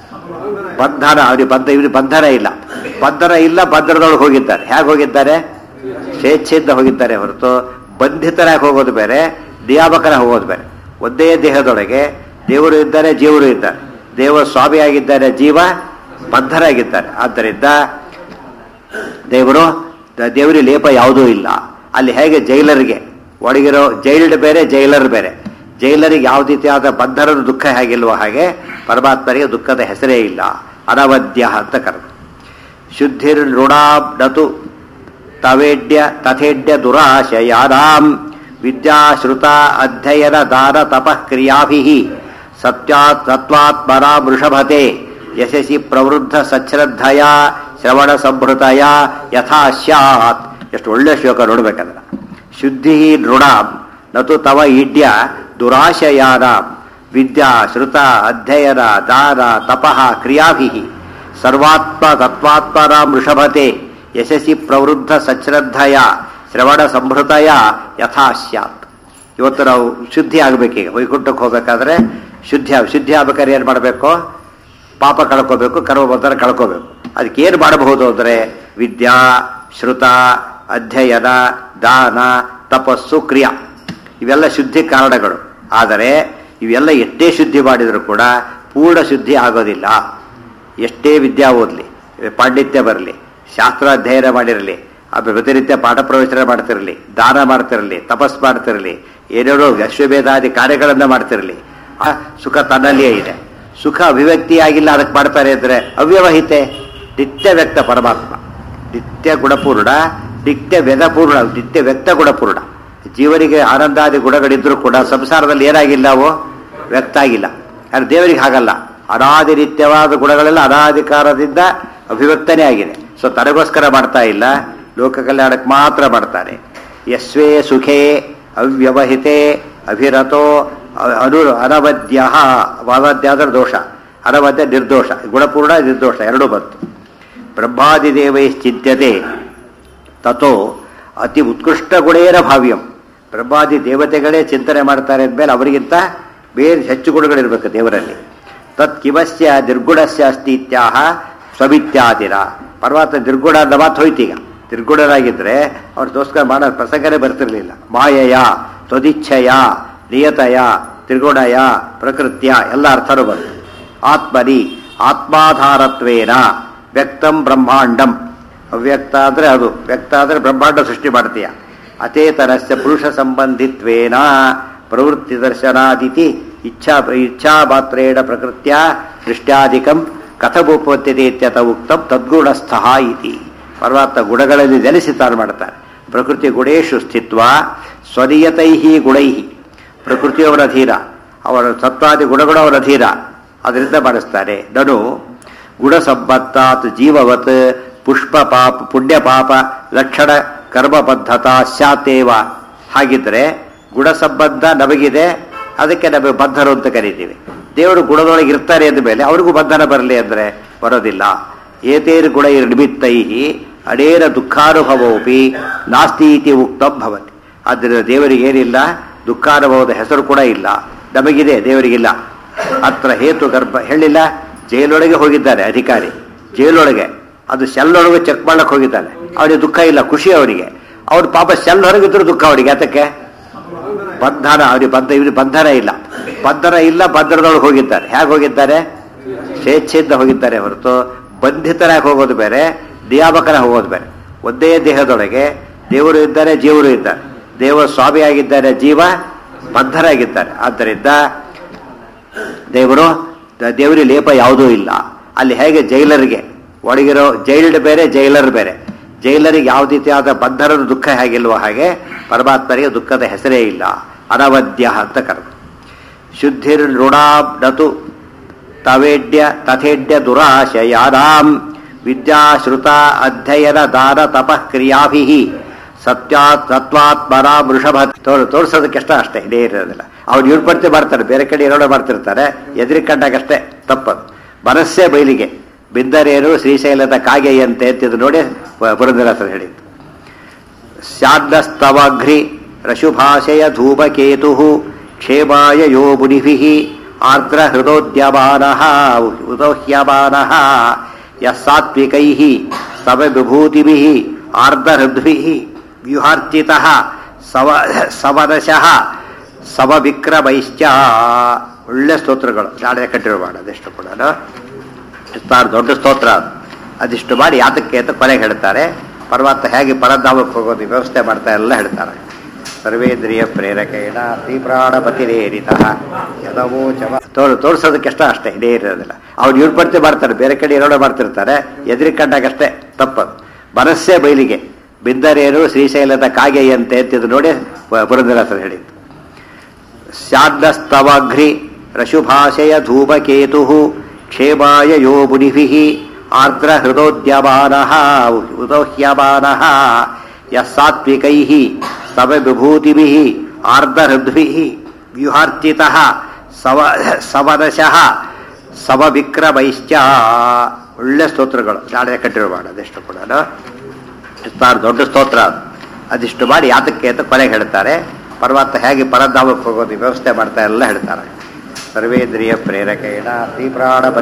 ಬಂಧನ ಅವ್ರಿಗೆ ಬಂಧ ಇವ್ರಿಗೆ ಬಂಧನ ಇಲ್ಲ ಬಂಧನ ಇಲ್ಲ ಬಂಧನದೊಳಗೆ ಹೋಗಿದ್ದಾರೆ ಹೇಗೆ ಹೋಗಿದ್ದಾರೆ ಸ್ವೇಚ್ಛೆಯಿಂದ ಹೋಗಿದ್ದಾರೆ ಹೊರತು ಬಂಧಿತರಾಗಿ ಹೋಗೋದು ಬೇರೆ ನಿಯಾಮಕನ ಹೋಗೋದು ಬೇರೆ ಒಂದೇ ದೇಹದೊಳಗೆ ದೇವರು ಇದ್ದಾರೆ ಜೀವರು ಇದ್ದಾರೆ ದೇವ ಸ್ವಾಮಿಯಾಗಿದ್ದಾರೆ ಜೀವ ಬದ್ಧರಾಗಿದ್ದಾರೆ ಆದ್ದರಿಂದ ದೇವರು ದೇವರಿ ಲೇಪ ಯಾವುದೂ ಇಲ್ಲ ಅಲ್ಲಿ ಹೇಗೆ ಜೈಲರ್ಗೆ ಒಳಗಿರೋ ಜೈಲ್ಡ್ ಬೇರೆ ಜೈಲರ್ ಬೇರೆ ಜೈಲರಿಗೆ ಯಾವ ರೀತಿಯಾದ ಬಂಧನದ ದುಃಖ ಹೇಗಿಲ್ವೋ ಹಾಗೆ ಪರಮಾತ್ಮರಿಗೆ ದುಃಖದ ಹೆಸರೇ ಇಲ್ಲ ಅನವದ್ಯ ಅಂತ ಕರೆದು ಶುದ್ಧಿರ್ ನೃಣಾಬ್ನತು ತವೇಡ್ಯ ತಥೇಡ್ಯ ದುರಾಶಯಾನಾಂ ವಿದ್ಯಾಶ್ರುತ ಅಧ್ಯಯನ ದಾನ ತಪಃ ಕ್ರಿಯಾಭಿ ಸತ್ಯಾತ್ ತತ್ವಾತ್ಮನ ವೃಷಭತೆ ಯಶಸಿ ಪ್ರವೃದ್ಧ ಸಚ್ಶ್ರದ್ಧಯ ಶ್ರವಣ ಸಂಭೃತಯ ಯಥಾ ಸ್ಯಾತ್ ಎಷ್ಟು ಒಳ್ಳೆ ಶ್ಲೋಕ ನೋಡ್ಬೇಕಂದ್ರೆ ಶುದ್ಧಿ ನೃಣಾಂ ನತು ತವ ಈಡ್ಯ ದುರಾಶಯಾನ ವಿದ್ಯಾ ಶ್ರುತ ಅಧ್ಯಯನ ದಾನ ತಪಃ ಕ್ರಿಯಾಭಿ ಸರ್ವಾತ್ಮ ತತ್ವಾತ್ಮನಾಂ ವೃಷಭತೆ ಯಶಸಿ ಪ್ರವೃದ್ಧ ಸಚ್ಶ್ರದ್ಧಯ ಶ್ರವಣ ಸಂಭೃತಯ ಯಥಾ ಸ್ಯಾತ್ ಇವತ್ತು ನಾವು ಶುದ್ಧಿ ಆಗಬೇಕೀಗ ವೈಕುಂಠಕ್ಕೆ ಹೋಗ್ಬೇಕಾದ್ರೆ ಶುದ್ಧಿ ಆಗ್- ಶುದ್ಧಿ ಆಗ್ಬೇಕಾದ್ರೆ ಏನು ಮಾಡಬೇಕು ಪಾಪ ಕಳ್ಕೋಬೇಕು ಕರ್ಮಬಂಧನ ಕಳ್ಕೋಬೇಕು ಅದಕ್ಕೆ ಏನು ಮಾಡಬಹುದು ಅಂದರೆ ವಿದ್ಯಾ ಶ್ರುತ ಅಧ್ಯಯನ ದಾನ ತಪಸ್ಸು ಕ್ರಿಯಾ ಇವೆಲ್ಲ ಶುದ್ಧಿ ಕಾರಣಗಳು ಆದರೆ ಇವೆಲ್ಲ ಎಷ್ಟೇ ಶುದ್ಧಿ ಮಾಡಿದರೂ ಕೂಡ ಪೂರ್ಣ ಶುದ್ಧಿ ಆಗೋದಿಲ್ಲ ಎಷ್ಟೇ ವಿದ್ಯಾ ಓದಲಿ ಪಾಂಡಿತ್ಯ ಬರಲಿ ಶಾಸ್ತ್ರ ಅಧ್ಯಯನ ಮಾಡಿರಲಿ ಆಮೇಲೆ ಪ್ರತಿನಿತ್ಯ ಪಾಠ ಪ್ರವಚನ ಮಾಡ್ತಿರಲಿ ದಾನ ಮಾಡ್ತಿರಲಿ ತಪಸ್ ಮಾಡ್ತಿರಲಿ ಏನೇನೋ ಅಶ್ವಭೇದಾದಿ ಕಾರ್ಯಗಳನ್ನ ಮಾಡ್ತಿರಲಿ ಆ ಸುಖ ತನ್ನಲ್ಲಿಯೇ ಇದೆ ಸುಖ ಅಭಿವ್ಯಕ್ತಿಯಾಗಿಲ್ಲ ಅದಕ್ಕೆ ಮಾಡ್ತಾರೆ ಅಂದರೆ ಅವ್ಯವಹಿತೆ ನಿತ್ಯ ವ್ಯಕ್ತ ಪರಮಾತ್ಮ ನಿತ್ಯ ಗುಣಪೂರ್ಣ ನಿತ್ಯ ವ್ಯದಪೂರ್ಣ ನಿತ್ಯ ವ್ಯಕ್ತ ಗುಣಪೂರ್ಣ ಜೀವನಿಗೆ ಆನಂದಾದಿ ಗುಣಗಳಿದ್ರೂ ಕೂಡ ಸಂಸಾರದಲ್ಲಿ ಏನಾಗಿಲ್ಲ ಅವು ವ್ಯಕ್ತ ಆಗಿಲ್ಲ ಯಾರು ದೇವರಿಗೆ ಹಾಗಲ್ಲ ಅನಾದಿ ನಿತ್ಯವಾದ ಗುಣಗಳೆಲ್ಲ ಅನಾಧಿಕಾರದಿಂದ ಅಭಿವ್ಯಕ್ತನೇ ಆಗಿದೆ ಸೊ ತನಗೋಸ್ಕರ ಮಾಡ್ತಾ ಇಲ್ಲ ಲೋಕ ಕಲ್ಯಾಣಕ್ಕೆ ಮಾತ್ರ ಮಾಡ್ತಾನೆ ಯಸ್ವೇ ಸುಖೇ ಅವ್ಯವಹಿತೆ ಅಭಿರತೋ ಅ- ಅನು ಅನವದ್ಯ ವಾವದ್ಯ ಅಂದ್ರೆ ದೋಷ ಅನವದ್ಯ ನಿರ್ದೋಷ ಗುಣಪೂರ್ಣ ನಿರ್ದೋಷ ಎರಡೂ ಬಂತು ಬ್ರಹ್ಮಾದಿದೇವೈಶ್ಚಿತ್ಯತೆ ತಥೋ ಅತಿ ಉತ್ಕೃಷ್ಟ ಗುಣೇನ ಭಾವ್ಯಂ ಬ್ರಹ್ಮಾದಿ ದೇವತೆಗಳೇ ಚಿಂತನೆ ಮಾಡ್ತಾರೆ ಅಂದಮೇಲೆ ಅವರಿಗಿಂತ ಬೇರೆ ಹೆಚ್ಚು ಗುಣಗಳಿರ್ಬೇಕು ದೇವರಲ್ಲಿ ತತ್ ಕಿವಸ್ಯ ನಿರ್ಗುಣಸ್ಯ ಅಸ್ತಿ ಇತ್ಯಾಹ ಸ್ವಮಿತ್ಯಾದಿರ ಪರ್ವತ ನಿರ್ಗುಣ ಅಂದ ಮಾತು ಹೋಯ್ತೀಗ ನಿರ್ಗುಣರಾಗಿದ್ರೆ ಅವ್ರ ದೋಸ್ಕರ ಮಾಡೋ ಪ್ರಸಂಗನೇ ಬರ್ತಿರ್ಲಿಲ್ಲ ಮಾಯಯ ತ್ವದಿಚ್ಛಯ ನಿಯತಯ ತ್ರಿಗುಣಯ ಪ್ರಕೃತ್ಯ ಎಲ್ಲ ಅರ್ಥನೂ ಬಂತು ಆತ್ಮನಿ ಆತ್ಮಾಧಾರತ್ವೇನ ವ್ಯಕ್ತಂ ಬ್ರಹ್ಮಾಂಡಂ ಅವ್ಯಕ್ತ ಅಂದ್ರೆ ಅದು ವ್ಯಕ್ತ ಅಂದ್ರೆ ಬ್ರಹ್ಮಾಂಡ ಸೃಷ್ಟಿ ಮಾಡ್ತೀಯ ಅಚೇತನಸ್ಯ ಪುರುಷ ಸಂಬಂಧಿತ್ವೇನ ಪ್ರವೃತ್ತಿ ದರ್ಶನಾದಿತಿ ಇಚ್ಛಾ ಇಚ್ಛಾಮಾತ್ರೇಣ ಪ್ರಕೃತ್ಯ ದೃಷ್ಟ್ಯಾಧಿಕಂ ಕಥಭೂಪತ್ಯತೆ ಇತ್ಯತ ಉಕ್ತಂ ತದ್ಗುಣಸ್ಥಃ ಇತಿ ಪರಮಾತ್ಮ ಗುಣಗಳಲ್ಲಿ ನೆಲೆಸಿ ತಾನು ಮಾಡ್ತಾರೆ ಪ್ರಕೃತಿ ಗುಣೇಶು ಸ್ಥಿತ್ವ ಸ್ವನೀಯತೈ ಗುಣೈ ಪ್ರಕೃತಿಯವರ ಅಧೀರ ಅವರ ಸತ್ವಾದಿ ಗುಣಗಳು ಅವರ ಅಧೀರ ಅದರಿಂದ ಮಾಡಿಸ್ತಾರೆ ನನು ಗುಣಸಂಬತ್ತಾತ್ ಜೀವವತ್ ಪುಷ್ಪ ಪಾಪ ಪುಣ್ಯ ಪಾಪ ಲಕ್ಷಣ ಕರ್ಮಬದ್ಧತಾ ಸ್ಯಾತೇವ ಹಾಗಿದ್ರೆ ಗುಣ ಸಂಬಂಧ ನಮಗಿದೆ ಅದಕ್ಕೆ ನಮಗೆ ಬದ್ಧರು ಅಂತ ಕರಿತೀವಿ ದೇವರು ಗುಣದೊಳಗೆ ಇರ್ತಾರೆ ಅಂದ ಮೇಲೆ ಅವ್ರಿಗೂ ಬಂಧನ ಬರಲಿ ಅಂದರೆ ಬರೋದಿಲ್ಲ ಏತೇರು ಗುಣ ನಿರ್ಮಿತ್ತೈ ಅಡೇರ ದುಃಖಾನುಭವೋಪಿ ನಾಸ್ತಿ ಇತಿ ಉಕ್ತಂ ಭವತಿ ಆದ್ದರಿಂದ ದೇವರಿಗೆ ಏನಿಲ್ಲ ದುಃಖಾನುಭವದ ಹೆಸರು ಕೂಡ ಇಲ್ಲ ನಮಗಿದೆ ದೇವರಿಗಿಲ್ಲ ಹತ್ರ ಹೇತು ಗರ್ಭ ಹೇಳಿಲ್ಲ ಜೈಲೊಳಗೆ ಹೋಗಿದ್ದಾರೆ ಅಧಿಕಾರಿ ಜೈಲೊಳಗೆ ಅದು ಸೆಲ್ಲೊಳಗೆ ಚೆಕ್ ಮಾಡಕ್ ಹೋಗಿದ್ದಾನೆ ಅವನಿಗೆ ದುಃಖ ಇಲ್ಲ ಖುಷಿ ಅವನಿಗೆ ಅವ್ರು ಪಾಪ ಸೆಲ್ ಹೊರಗಿದ್ರು ದುಃಖ ಅವನಿಗೆ ಯಾತಕ್ಕೆ ಬಂಧನ ಅವನಿಗೆ ಬಂಧ ಇವನಿಗೆ ಬಂಧನ ಇಲ್ಲ ಬಂಧನ ಇಲ್ಲ ಬಂಧನದೊಳಗೆ ಹೋಗಿದ್ದಾರೆ ಹೇಗೆ ಹೋಗಿದ್ದಾರೆ ಸ್ವೇಚ್ಛೆಯಿಂದ ಹೋಗಿದ್ದಾರೆ ಹೊರತು ಬಂಧಿತರಾಗಿ ಹೋಗೋದು ಬೇರೆ ನಿಯಾಮಕರ ಹೋಗೋದು ಬೇರೆ ಒಂದೇ ದೇಹದೊಳಗೆ ದೇವರು ಇದ್ದಾರೆ ಜೀವರು ಇದ್ದಾರೆ ದೇವರು ಸ್ವಾಮಿಯಾಗಿದ್ದಾರೆ ಜೀವ ಬದ್ಧರಾಗಿದ್ದಾರೆ ಆದ್ದರಿಂದ ದೇವರು ದೇವರಿಗೆ ಲೇಪ ಯಾವುದೂ ಇಲ್ಲ ಅಲ್ಲಿ ಹೇಗೆ ಜೈಲರ್ಗೆ ಒಳಗಿರೋ ಜೈಲ್ಡ್ ಬೇರೆ ಜೈಲರ್ ಬೇರೆ ಜೈಲರಿಗೆ ಯಾವ ರೀತಿಯಾದ ಬಂಧನದ ದುಃಖ ಹೇಗಿಲ್ವೋ ಹಾಗೆ ಪರಮಾತ್ಮರಿಗೆ ದುಃಖದ ಹೆಸರೇ ಇಲ್ಲ ಅನವದ್ಯ ಅಂತ ಕರೆದು ಶುದ್ಧಿರ್ ಋಣಾಂ ನತು ತವೇಡ್ಯ ತಥೇಡ್ಯ ದುರಾಶಯಾನಾಂ ವಿದ್ಯಾಶ್ರುತ ಅಧ್ಯಯನ ದಾನ ತಪಃ ಕ್ರಿಯಾಭಿ ಸತ್ಯಾತ್ ಸತ್ವಾತ್ಮನ ವೃಷಭ ತೋರ್ ತೋರಿಸೋದಕ್ಕಷ್ಟ ಅಷ್ಟೇ ಇದೇ ಇರೋದಿಲ್ಲ ಅವ್ರು ಇವ್ರು ಮಾಡ್ತಾರೆ ಬೇರೆ ಕಡೆ ಏನೋ ಮಾಡ್ತಿರ್ತಾರೆ ಎದುರಿ ಕಂಡಾಗಷ್ಟೇ ತಪ್ಪದು ಮನಸ್ಸೇ ಬಯಲಿಗೆ ಬಿದ್ದರೇನು ಶ್ರೀಶೈಲದ ಕಾಗೆಯಂತೆ ಅಂತಿದ್ದು ನೋಡಿ ಪ- ಪುರಂದರದಾಸರು ಹೇಳಿದ್ದು ಸ್ಯಾದ್ದಸ್ತವಘ್ರಿ ರಶುಭಾಷಯ ಧೂಮಕೇತು ಕ್ಷೇಮಾಯ ಯೋ ಮುನಿಭಿ ಆರ್ದ್ರ ಹೃದೋದ್ಯಮಾನ ಉದೋಹ್ಯಮಾನ ಯಸಾತ್ವಿಕೈ ಸವ ವಿಭೂತಿಭಿ ಆರ್ಧಹೃದ್ಭಿ ವ್ಯೂಹಾರ್ಚಿತ ಸವ ಸವದಶಃ ಸಮವಿಕ್ರಮೈಶ್ಚ ಒಳ್ಳೆ ಸ್ತೋತ್ರಗಳು ನಾಳೆ ಕಂಟಿನ್ಯೂ ಮಾಡೋದು ಎಷ್ಟು ಕೂಡ ಇಷ್ಟಾರು ದೊಡ್ಡ ಸ್ತೋತ್ರ ಅದು ಅದಿಷ್ಟು ಮಾಡಿ ಯಾತಕ್ಕೆ ಅಂತ ಕೊನೆಗೆ ಹೇಳ್ತಾರೆ ಪರಮಾತ್ಮ ಹೇಗೆ ಪರಧಾಮಕ್ಕೆ ಹೋಗೋದು ವ್ಯವಸ್ಥೆ ಮಾಡ್ತಾ ಎಲ್ಲ ಹೇಳ್ತಾರೆ ಸರ್ವೇಂದ್ರಿಯ ಪ್ರೇರಕೇಣ ತೀಪ್ರಾಣಪತಿರೇರಿತ ಯದವೋ ಚವ ತೋರ್ ತೋರಿಸೋದಕ್ಕಷ್ಟ ಅಷ್ಟೇ ಇದೇ ಇರೋದಿಲ್ಲ ಅವ್ರು ಇವ್ರು ಪಡ್ತಿ ಮಾಡ್ತಾರೆ ಬೇರೆ ಕಡೆ ಏನೋ ಮಾಡ್ತಿರ್ತಾರೆ ಎದುರಿ ಕಂಡಾಗಷ್ಟೇ ತಪ್ಪದು ಮನಸ್ಸೇ ಬಯಲಿಗೆ ಬಿದ್ದರೇನು ಶ್ರೀಶೈಲದ ಕಾಗೆಯಂತೆ ಅಂತಿದ್ದು ನೋಡಿ ಪ- ಪುರಂದರದಾಸರು ಹೇಳಿದ್ದು ಸ್ಯಾದ್ದಸ್ತವಘ್ರಿ ರಶುಭಾಷಯ ಧೂಮಕೇತು ಕ್ಷೇಮಾಯ ಯೋ ಮುನಿಭಿ ಆರ್ದ್ರ ಹೃದೋದ್ಯಮಾನ ಉದೋಹ್ಯಮಾನ ಯಸಾತ್ವಿಕೈ ಸವ ವಿಭೂತಿಭಿ ಆರ್ಧಹೃದ್ಭಿ ವ್ಯೂಹಾರ್ಚಿತ ಸವ ಸವದಶಃ ಸಮವಿಕ್ರಮೈಶ್ಚ ಒಳ್ಳೆ ಸ್ತೋತ್ರಗಳು ನಾಳೆ ಕಂಟಿನ್ಯೂ ಮಾಡೋದು ಎಷ್ಟು ಕೂಡ ಇಷ್ಟಾರು ದೊಡ್ಡ ಸ್ತೋತ್ರ ಅದು ಅದಿಷ್ಟು ಮಾಡಿ ಯಾತಕ್ಕೆ ಅಂತ ಕೊನೆಗೆ ಹೇಳ್ತಾರೆ ಪರಮಾತ್ಮ ಹೇಗೆ ಪರಧಾಮಕ್ಕೆ ಹೋಗೋದು ವ್ಯವಸ್ಥೆ ಮಾಡ್ತಾ ಎಲ್ಲ ಹೇಳ್ತಾರೆ ಸರ್ವೇಂದ್ರಿಯ ಪ್ರೇರಕೇಣ ತೀಪ್ರಾಣ